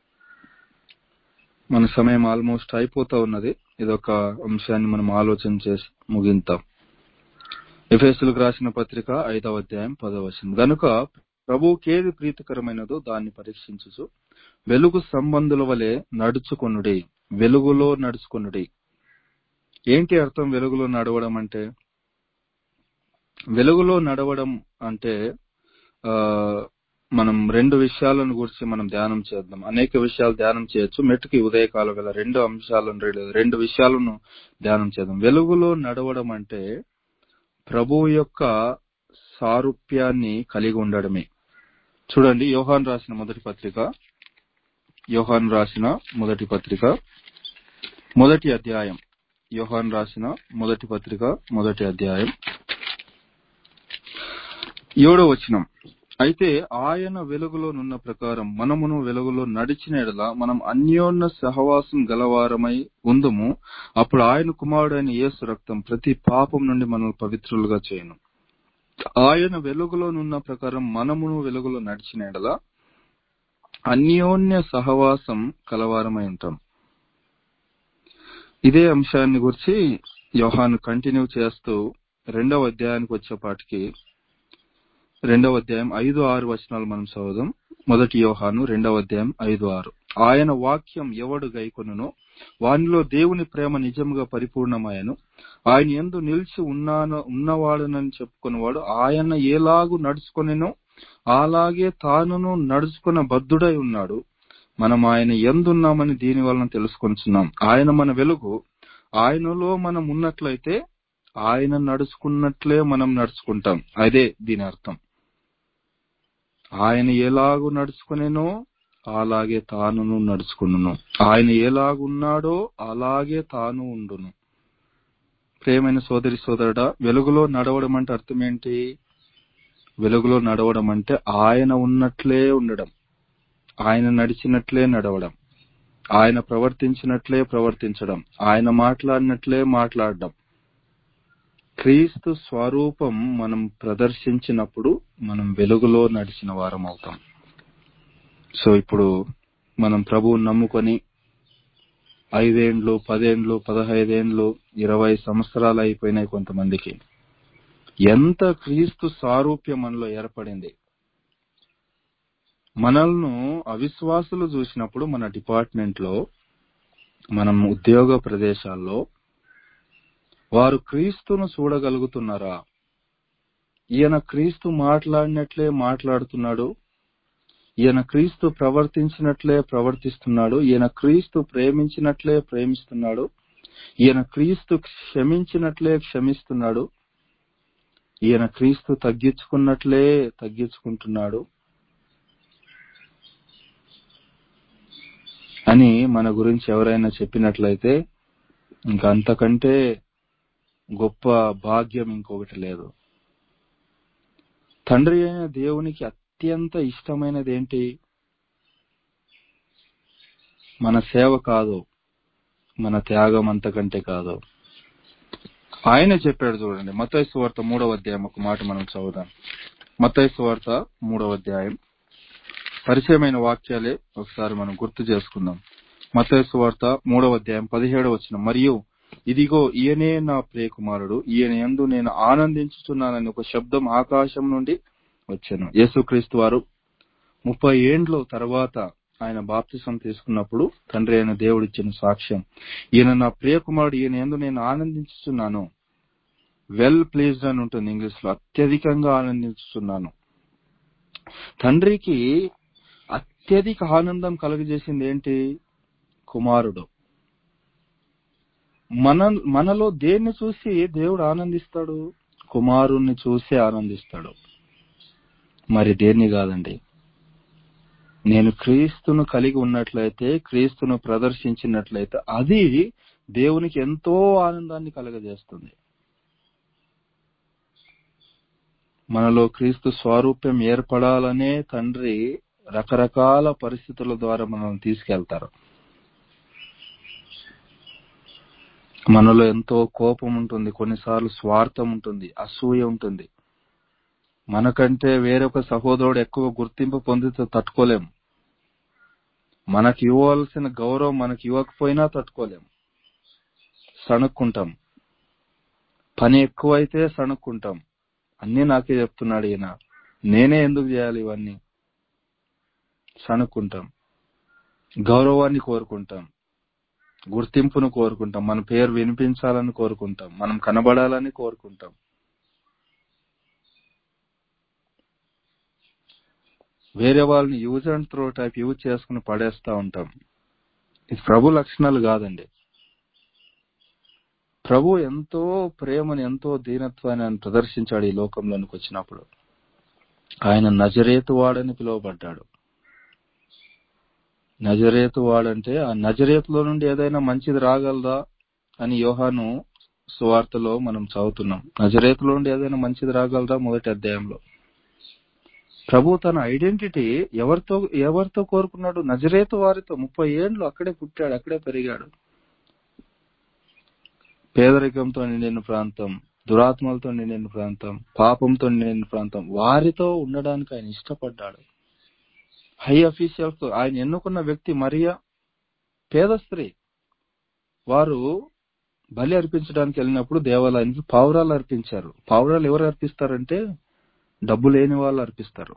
మన సమయం ఆల్మోస్ట్ అయిపోతా ఉన్నది ఇదొక అంశాన్ని మనం ఆలోచన చేసి ముగింతాం ఎఫేసులకు రాసిన పత్రిక ఐదవ అధ్యాయం పదవ వచనం గనుక ప్రభువుకేది ప్రీతికరమైనదో దాన్ని పరీక్షించుచు వెలుగు సంబంధుల వలె నడుచుకొనుడి వెలుగులో నడుచుకొనుడి ఏంటి అర్థం వెలుగులో నడవడం అంటే వెలుగులో నడవడం అంటే ఆ మనం రెండు విషయాలను గురించి మనం ధ్యానం చేద్దాం అనేక విషయాలు ధ్యానం చేయొచ్చు మెట్టుకి ఉదయకాలం గల రెండు అంశాలను రెండు- రెండు విషయాలను ధ్యానం చేద్దాం వెలుగులో నడవడం అంటే ప్రభువు యొక్క సారూప్యాన్ని కలిగి ఉండడమే చూడండి యోహాన్ రాసిన మొదటి పత్రిక యోహాన్ రాసిన మొదటి పత్రిక మొదటి అధ్యాయం యోహాన్ రాసిన మొదటి పత్రిక మొదటి అధ్యాయం ఏడో వచనం అయితే ఆయన వెలుగులో నున్న ప్రకారం మనమును వెలుగులో నడిచిన ఎడల మనం అన్యోన్య సహవాసం గలవారమై ఉందుము అప్పుడు ఆయన కుమారుడైన యేసు రక్తం ప్రతి పాపం నుండి మనల్ని పవిత్రులుగా చేయను ఆయన వెలుగులో నున్న ప్రకారం మనమును వెలుగులో నడిచిన ఎడల అన్యోన్య సహవాసం కలవారమై ఉంటాం ఇదే అంశాన్ని గురించి యోహాను కంటిన్యూ చేస్తూ రెండవ అధ్యాయానికి వచ్చేపాటికి రెండవ అధ్యాయం ఐదు ఆరు వచనాలు మనం చదువుదాం మొదటి యోహాను రెండవ అధ్యాయం ఐదు ఆరు ఆయన వాక్యం ఎవడు గైకొనునో వానిలో దేవుని ప్రేమ నిజముగా పరిపూర్ణమాయను ఆయన ఎందు నిలిచి ఉన్నాను ఉన్నవాడనని చెప్పుకున్నవాడు ఆయన ఏలాగు నడుచుకొనినో అలాగే తానును నడుచుకున్న బద్ధుడై ఉన్నాడు మనం ఆయన ఎందున్నామని దీని వలన తెలుసుకొనిచున్నాం ఆయన మన వెలుగు ఆయనలో మనం ఉన్నట్లయితే ఆయన నడుచుకున్నట్లే మనం నడుచుకుంటాం అదే దీని అర్థం ఆయన ఎలాగు నడుచుకునేనో అలాగే తానును నడుచుకును ఆయన ఎలాగున్నాడో అలాగే తాను ఉండును ప్రేమైన సోదరి సోదరుడా వెలుగులో నడవడం అంటే అర్థం ఏంటి వెలుగులో నడవడం అంటే ఆయన ఉన్నట్లే ఉండడం ఆయన నడిచినట్లే నడవడం ఆయన ప్రవర్తించినట్లే ప్రవర్తించడం ఆయన మాట్లాడినట్లే మాట్లాడడం క్రీస్తు స్వరూపం మనం ప్రదర్శించినప్పుడు మనం వెలుగులో నడిచిన వారం అవుతాం సో ఇప్పుడు మనం ప్రభువుని నమ్ముకొని ఐదేండ్లు పదేండ్లు పదహైదేండ్లు ఇరవై సంవత్సరాలు అయిపోయినాయి కొంతమందికి ఎంత క్రీస్తు సారూప్యం మనలో ఏర్పడింది మనల్ని అవిశ్వాసులు చూసినప్పుడు మన డిపార్ట్మెంట్ లో మనం ఉద్యోగ ప్రదేశాల్లో వారు క్రీస్తును చూడగలుగుతున్నారా ఈయన క్రీస్తు మాట్లాడినట్లే మాట్లాడుతున్నాడు ఈయన క్రీస్తు ప్రవర్తించినట్లే ప్రవర్తిస్తున్నాడు ఈయన క్రీస్తు ప్రేమించినట్లే ప్రేమిస్తున్నాడు ఈయన క్రీస్తు క్షమించినట్లే క్షమిస్తున్నాడు ఈయన క్రీస్తు తగ్గించుకున్నట్లే తగ్గించుకుంటున్నాడు అని మన గురించి ఎవరైనా చెప్పినట్లయితే ఇంకా అంతకంటే గొప్ప భాగ్యం ఇంకొకటి లేదు తండ్రి అయిన దేవునికి అత్యంత ఇష్టమైనది ఏంటి మన సేవ కాదు మన త్యాగం అంతకంటే కాదు ఆయన చెప్పాడు చూడండి మతైసు వార్త మూడవ అధ్యాయం ఒక మాట మనం చదువుదాం మతైసు వార్త మూడవ అధ్యాయం పరిచయమైన వాక్యాలే ఒకసారి మనం గుర్తు చేసుకుందాం మతైసు వార్త మూడవ అధ్యాయం పదిహేడవ వచ్చిన మరియు ఇదిగో ఈయనే నా ప్రియకుమారుడు ఈయన యందు నేను ఆనందించుతున్నానని ఒక శబ్దం ఆకాశం నుండి వచ్చాను యేసుక్రీస్తు వారు ముప్పై ఏండ్లు తర్వాత ఆయన బాప్తిసం తీసుకున్నప్పుడు తండ్రి అయిన దేవుడు ఇచ్చిన సాక్ష్యం ఈయన నా ప్రియకుమారుడు ఈయన యందు నేను ఆనందించుతున్నాను వెల్ ప్లీజ్డ్ అని ఉంటుంది ఇంగ్లీష్ లో అత్యధికంగా ఆనందించుతున్నాను తండ్రికి అత్యధిక ఆనందం కలుగజేసింది ఏంటి కుమారుడు మన మనలో దేన్ని చూసి దేవుడు ఆనందిస్తాడు కుమారుణ్ణి చూసి ఆనందిస్తాడు మరి దేన్ని కాదండి నేను క్రీస్తును కలిగి ఉన్నట్లయితే క్రీస్తును ప్రదర్శించినట్లయితే అది దేవునికి ఎంతో ఆనందాన్ని కలగజేస్తుంది మనలో క్రీస్తు స్వారూప్యం ఏర్పడాలనే తండ్రి రకరకాల పరిస్థితుల ద్వారా మనల్ని తీసుకెళ్తారు మనలో ఎంతో కోపం ఉంటుంది కొన్నిసార్లు స్వార్థం ఉంటుంది అసూయ ఉంటుంది మనకంటే వేరొక సహోదరుడు ఎక్కువ గుర్తింపు పొందితే తట్టుకోలేం మనకి ఇవ్వవలసిన గౌరవం మనకి ఇవ్వకపోయినా తట్టుకోలేం సణుక్కుంటాం పని ఎక్కువైతే సణుక్కుంటాం అన్నీ నాకే చెప్తున్నాడు ఈయన నేనే ఎందుకు చేయాలి ఇవన్నీ సణుక్కుంటాం గౌరవాన్ని కోరుకుంటాం గుర్తింపును కోరుకుంటాం మన పేరు వినిపించాలని కోరుకుంటాం మనం కనబడాలని కోరుకుంటాం వేరే వాళ్ళని use and throw type use చేసుకుని పడేస్తా ఉంటాం ఇది ప్రభు లక్షణాలు కాదండి ప్రభు ఎంతో ప్రేమను ఎంతో దీనత్వాన్ని ఆయన ప్రదర్శించాడు ఈ లోకంలోనికి వచ్చినప్పుడు ఆయన నజరేతు వాడని పిలువబడ్డాడు నజరేతు వాడంటే ఆ నజరేతులో నుండి ఏదైనా మంచిది రాగలదా అని యోహాను సువార్తలో మనం చదువుతున్నాం నజరేతులో నుండి ఏదైనా మంచిది రాగలదా మొదటి అధ్యాయంలో ప్రభు తన ఐడెంటిటీ ఎవరితో ఎవరితో కోరుకున్నాడు నజరేతు వారితో ముప్పై ఏండ్లు అక్కడే పుట్టాడు అక్కడే పెరిగాడు పేదరికంతో నిండిన ప్రాంతం దురాత్మలతో నిండిన ప్రాంతం పాపంతో నిండిన ప్రాంతం వారితో ఉండడానికి ఆయన ఇష్టపడ్డాడు హై అఫీషియల్స్ తో ఆయన ఎన్నుకున్న వ్యక్తి మరియా పేద స్త్రీ వారు బలి అర్పించడానికి వెళ్ళినప్పుడు దేవాలయానికి పావురాలు అర్పించారు పావురాలు ఎవరు అర్పిస్తారంటే డబ్బు లేని వాళ్ళు అర్పిస్తారు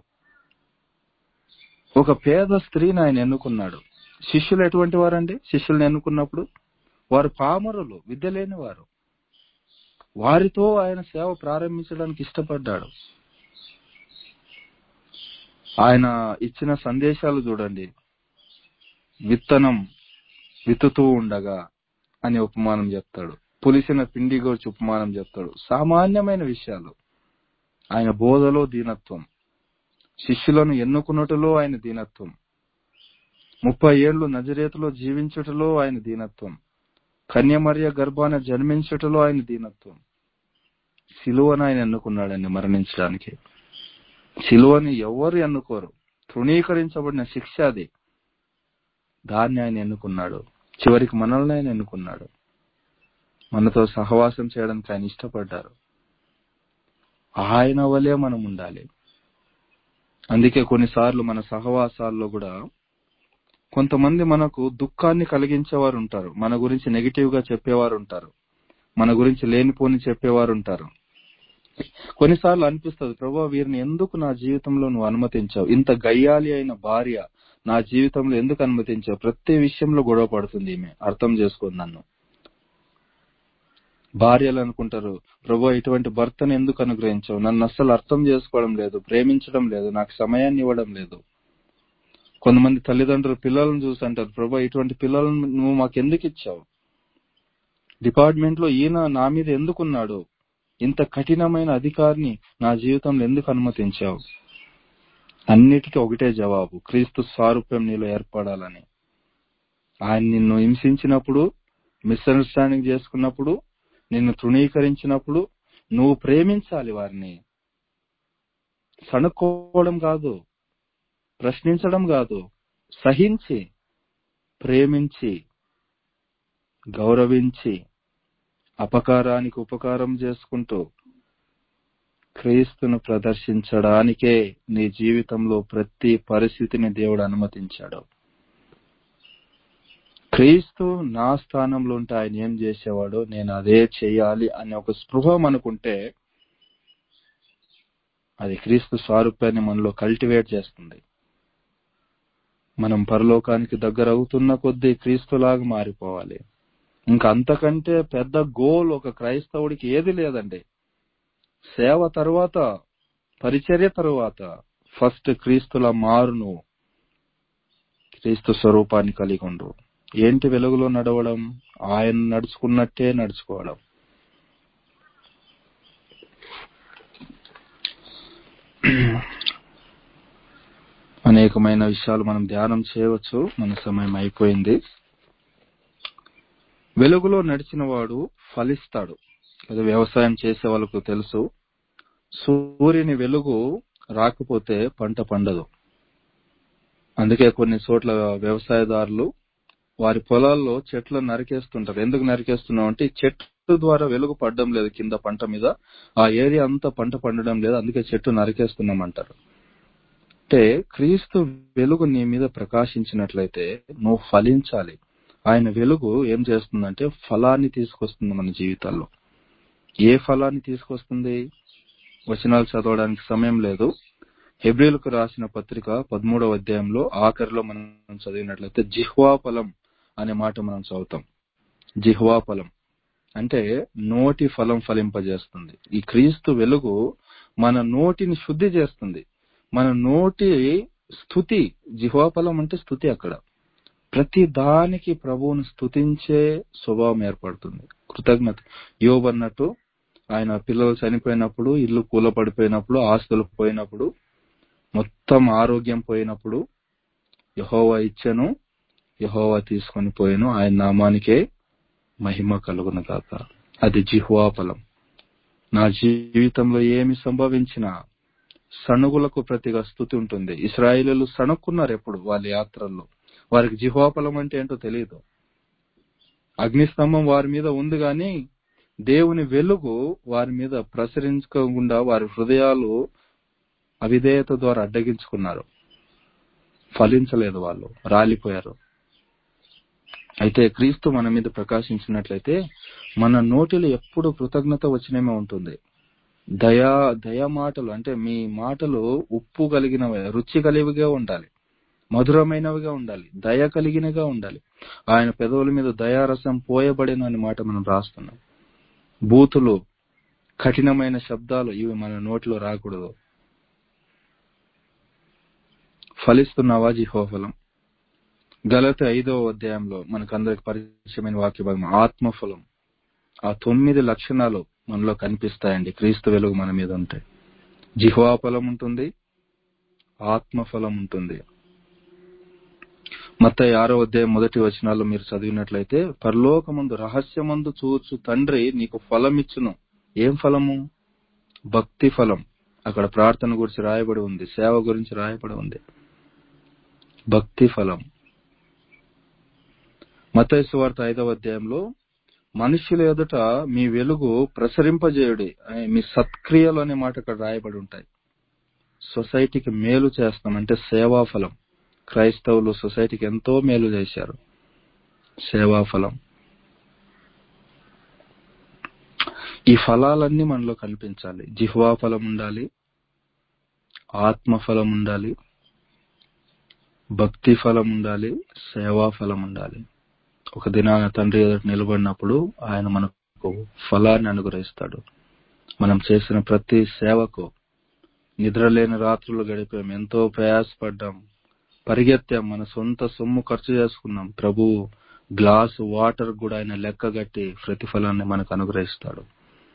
ఒక పేద స్త్రీని ఆయన ఎన్నుకున్నాడు శిష్యులు ఎటువంటి వారండి శిష్యుల్ని ఎన్నుకున్నప్పుడు వారు పామరులు విద్య లేని వారు వారితో ఆయన సేవ ప్రారంభించడానికి ఇష్టపడ్డాడు ఆయన ఇచ్చిన సందేశాలు చూడండి విత్తనం విత్తుతూ ఉండగా అని ఉపమానం చెప్తాడు పులిసిన పిండి గురించి ఉపమానం చెప్తాడు సామాన్యమైన విషయాలు ఆయన బోధలో దీనత్వం శిష్యులను ఎన్నుకున్నట్టులో ఆయన దీనత్వం ముప్పై ఏళ్లు నజరేతులో జీవించుటలో ఆయన దీనత్వం కన్యమర్య గర్భాన జన్మించుటలో ఆయన దీనత్వం సిలువను ఆయన ఎన్నుకున్నాడండి మరణించడానికి సిలువని ఎవరు ఎన్నుకోరు తృణీకరించబడిన శిక్ష అది దాన్ని ఆయన ఎన్నుకున్నాడు చివరికి మనల్ని ఆయన ఎన్నుకున్నాడు మనతో సహవాసం చేయడానికి ఆయన ఇష్టపడ్డారు ఆయన వలే మనం ఉండాలి అందుకే కొన్నిసార్లు మన సహవాసాల్లో కూడా కొంతమంది మనకు దుఃఖాన్ని కలిగించేవారు ఉంటారు మన గురించి నెగిటివ్ గా చెప్పేవారు ఉంటారు మన గురించి లేనిపోని చెప్పేవారు ఉంటారు కొన్నిసార్లు అనిపిస్తుంది ప్రభా వీరిని ఎందుకు నా జీవితంలో నువ్వు అనుమతించావు ఇంత గయ్యాలి అయిన భార్య నా జీవితంలో ఎందుకు అనుమతించావు ప్రతి విషయంలో గొడవ పడుతుంది ఈమె అర్థం చేసుకోండి నన్ను భార్యలు అనుకుంటారు ప్రభు ఇటువంటి భర్తను ఎందుకు అనుగ్రహించావు నన్ను అస్సలు అర్థం చేసుకోవడం లేదు ప్రేమించడం లేదు నాకు సమయాన్ని ఇవ్వడం లేదు కొంతమంది తల్లిదండ్రులు పిల్లలను చూసి అంటారు ప్రభా ఇటువంటి పిల్లలను నువ్వు మాకు ఎందుకు ఇచ్చావు డిపార్ట్మెంట్ లో ఈయన నా మీద ఎందుకున్నాడు ఇంత కఠినమైన అధికారిని నా జీవితంలో ఎందుకు అనుమతించావు అన్నిటికీ ఒకటే జవాబు క్రీస్తు సారూప్యం నీలో ఏర్పడాలని ఆయన నిన్ను హింసించినప్పుడు మిస్అండర్స్టాండింగ్ చేసుకున్నప్పుడు నిన్ను తృణీకరించినప్పుడు నువ్వు ప్రేమించాలి వారిని సణుక్కోవడం కాదు ప్రశ్నించడం కాదు సహించి ప్రేమించి గౌరవించి అపకారానికి ఉపకారం చేసుకుంటూ క్రీస్తును ప్రదర్శించడానికే నీ జీవితంలో ప్రతి పరిస్థితిని దేవుడు అనుమతించాడు క్రీస్తు నా స్థానంలో ఉంటే ఆయన ఏం చేసేవాడో నేను అదే చేయాలి అనే ఒక స్పృహ మనకుంటే అది క్రీస్తు స్వారూప్యాన్ని మనలో కల్టివేట్ చేస్తుంది మనం పరలోకానికి దగ్గర అవుతున్న కొద్దీ క్రీస్తులాగా మారిపోవాలి ఇంకా అంతకంటే పెద్ద గోల్ ఒక క్రైస్తవుడికి ఏది లేదండి సేవ తరువాత పరిచర్య తరువాత ఫస్ట్ క్రీస్తుల మారును క్రీస్తు స్వరూపాన్ని కలిగి ఉండు ఏంటి వెలుగులో నడవడం ఆయన నడుచుకున్నట్టే నడుచుకోవడం అనేకమైన విషయాలు మనం ధ్యానం చేయవచ్చు మన సమయం అయిపోయింది వెలుగులో నడిచిన వాడు ఫలిస్తాడు అది వ్యవసాయం చేసే వాళ్ళకు తెలుసు సూర్యుని వెలుగు రాకపోతే పంట పండదు అందుకే కొన్ని చోట్ల వ్యవసాయదారులు వారి పొలాల్లో చెట్లను నరికేస్తుంటారు ఎందుకు నరికేస్తున్నాం అంటే చెట్టు ద్వారా వెలుగు పడడం లేదు కింద పంట మీద ఆ ఏరియా అంతా పంట పండడం లేదు అందుకే చెట్టు నరికేస్తున్నాం అంటారు అంటే క్రీస్తు వెలుగు నీ మీద ప్రకాశించినట్లయితే నువ్వు ఫలించాలి ఆయన వెలుగు ఏం చేస్తుందంటే ఫలాన్ని తీసుకొస్తుంది మన జీవితాల్లో ఏ ఫలాన్ని తీసుకొస్తుంది వచనాలు చదవడానికి సమయం లేదు హెబ్రిలకు రాసిన పత్రిక పదమూడవ అధ్యాయంలో ఆఖరిలో మనం చదివినట్లయితే జిహ్వా ఫలం అనే మాట మనం చదువుతాం జిహ్వా ఫలం అంటే నోటి ఫలం ఫలింపజేస్తుంది ఈ క్రీస్తు వెలుగు మన నోటిని శుద్ధి చేస్తుంది మన నోటి స్థుతి జిహ్వా ఫలం అంటే స్థుతి అక్కడ ప్రతి దానికి ప్రభువును స్థుతించే స్వభావం ఏర్పడుతుంది కృతజ్ఞత యోబ్ అన్నట్టు ఆయన పిల్లలు చనిపోయినప్పుడు ఇల్లు కూలపడిపోయినప్పుడు ఆస్తులు పోయినప్పుడు మొత్తం ఆరోగ్యం పోయినప్పుడు యహోవా ఇచ్చను యహోవా తీసుకొని పోయాను ఆయన నామానికే మహిమ కలుగును కాక అది జిహ్వా ఫలం నా జీవితంలో ఏమి సంభవించినా సణుగులకు ప్రతిగా స్థుతి ఉంటుంది ఇస్రాయిలు సణుక్కున్నారు ఎప్పుడు వాళ్ళ యాత్రల్లో వారికి జిహ్వాఫలం అంటే ఏంటో తెలియదు అగ్నిస్తంభం వారి మీద ఉంది గాని దేవుని వెలుగు వారి మీద ప్రసరించకుండా వారి హృదయాలు అవిధేయత ద్వారా అడ్డగించుకున్నారు ఫలించలేదు వాళ్ళు రాలిపోయారు అయితే క్రీస్తు మన మీద ప్రకాశించినట్లయితే మన నోటిలో ఎప్పుడు కృతజ్ఞత వచ్చినేమే ఉంటుంది దయా దయా మాటలు అంటే మీ మాటలు ఉప్పు కలిగినవి రుచి కలిగిగా ఉండాలి మధురమైనవిగా ఉండాలి దయ కలిగినగా ఉండాలి ఆయన పెదవుల మీద దయారసం పోయబడిన అనే మాట మనం రాస్తున్నాం బూతులు కఠినమైన శబ్దాలు ఇవి మన నోటిలో రాకూడదు ఫలిస్తున్నావా జిహోఫలం గలత ఐదవ అధ్యాయంలో మనకందరికి పరిచయమైన వాక్య భాగం ఆత్మఫలం ఆ తొమ్మిది లక్షణాలు మనలో కనిపిస్తాయండి క్రీస్తు వెలుగు మన మీద ఉంటాయి జిహ్వా ఫలం ఉంటుంది ఆత్మఫలం ఉంటుంది మత ఆరో అధ్యాయం మొదటి వచనాల్లో మీరు చదివినట్లయితే పరలోకమందు రహస్యమందు చూచు తండ్రి నీకు ఫలం ఇచ్చును ఏం ఫలము భక్తి ఫలం అక్కడ ప్రార్థన గురించి రాయబడి ఉంది సేవ గురించి రాయబడి ఉంది భక్తి ఫలం మతైసు వార్త ఐదవ అధ్యాయంలో మనుషుల ఎదుట మీ వెలుగు ప్రసరింపజేయుడి అనే మీ సత్క్రియలు అనే మాట అక్కడ రాయబడి ఉంటాయి సొసైటీకి మేలు చేస్తాం అంటే సేవాఫలం క్రైస్తవులు సొసైటీకి ఎంతో మేలు చేశారు సేవాఫలం ఈ ఫలాలన్నీ మనలో కనిపించాలి జిహ్వా ఫలం ఉండాలి ఆత్మఫలం ఉండాలి భక్తి ఫలం ఉండాలి సేవా ఫలం ఉండాలి ఒక దినాన తండ్రి ఎదుట నిలబడినప్పుడు ఆయన మనకు ఫలాన్ని అనుగ్రహిస్తాడు మనం చేసిన ప్రతి సేవకు నిద్రలేని రాత్రులు గడిపాం ఎంతో ప్రయాసపడ్డాం పరిగెత్తాం మన సొంత సొమ్ము ఖర్చు చేసుకున్నాం ప్రభు గ్లాస్ వాటర్ కూడా ఆయన లెక్కగట్టి ప్రతిఫలాన్ని మనకు అనుగ్రహిస్తాడు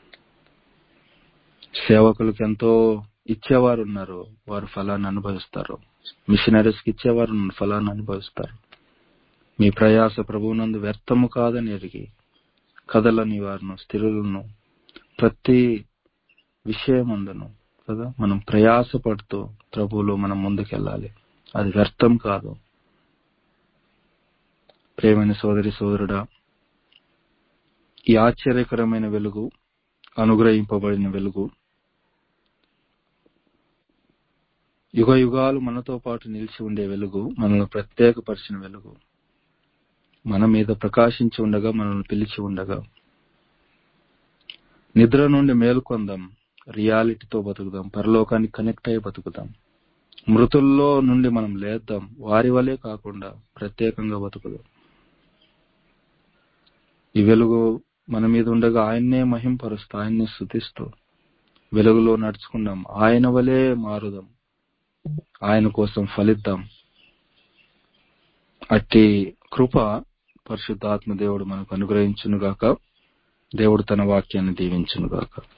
సేవకులకు ఎంతో ఇచ్చేవారు ఉన్నారు వారు ఫలాన్ని అనుభవిస్తారు మిషనరీస్ కి ఇచ్చేవారు ఉన్నారు, ఫలాన్ని అనుభవిస్తారు మీ ప్రయాస ప్రభువునందు వ్యర్థము కాదని ఎరిగి కథలని వారిను స్థిరులను ప్రతి విషయమందును కదా మనం ప్రయాసపడుతూ ప్రభువులో మనం ముందుకెళ్ళాలి అది వ్యర్థం కాదు ప్రేమైన సోదరి సోదరుడా ఈ ఆశ్చర్యకరమైన వెలుగు అనుగ్రహింపబడిన వెలుగు యుగ యుగాలు మనతో పాటు నిలిచి ఉండే వెలుగు మనల్ని ప్రత్యేకపరిచిన వెలుగు మన మీద ప్రకాశించి ఉండగా మనల్ని పిలిచి ఉండగా నిద్ర నుండి మేలుకొందాం రియాలిటీతో బతుకుదాం పరలోకానికి కనెక్ట్ అయి బతుకుదాం మృతుల్లో నుండి మనం లేద్దాం వారి వలే కాకుండా ప్రత్యేకంగా బతుకుదాం ఈ వెలుగు మన మీద ఉండగా ఆయన్నే మహింపరుస్తూ ఆయన్నే స్థుతిస్తూ వెలుగులో నడుచుకుందాం ఆయన వలే మారుదాం ఆయన కోసం ఫలిద్దాం అట్టి కృప పరిశుద్ధాత్మ దేవుడు మనకు అనుగ్రహించునుగాక దేవుడు తన వాక్యాన్ని దీవించునుగాక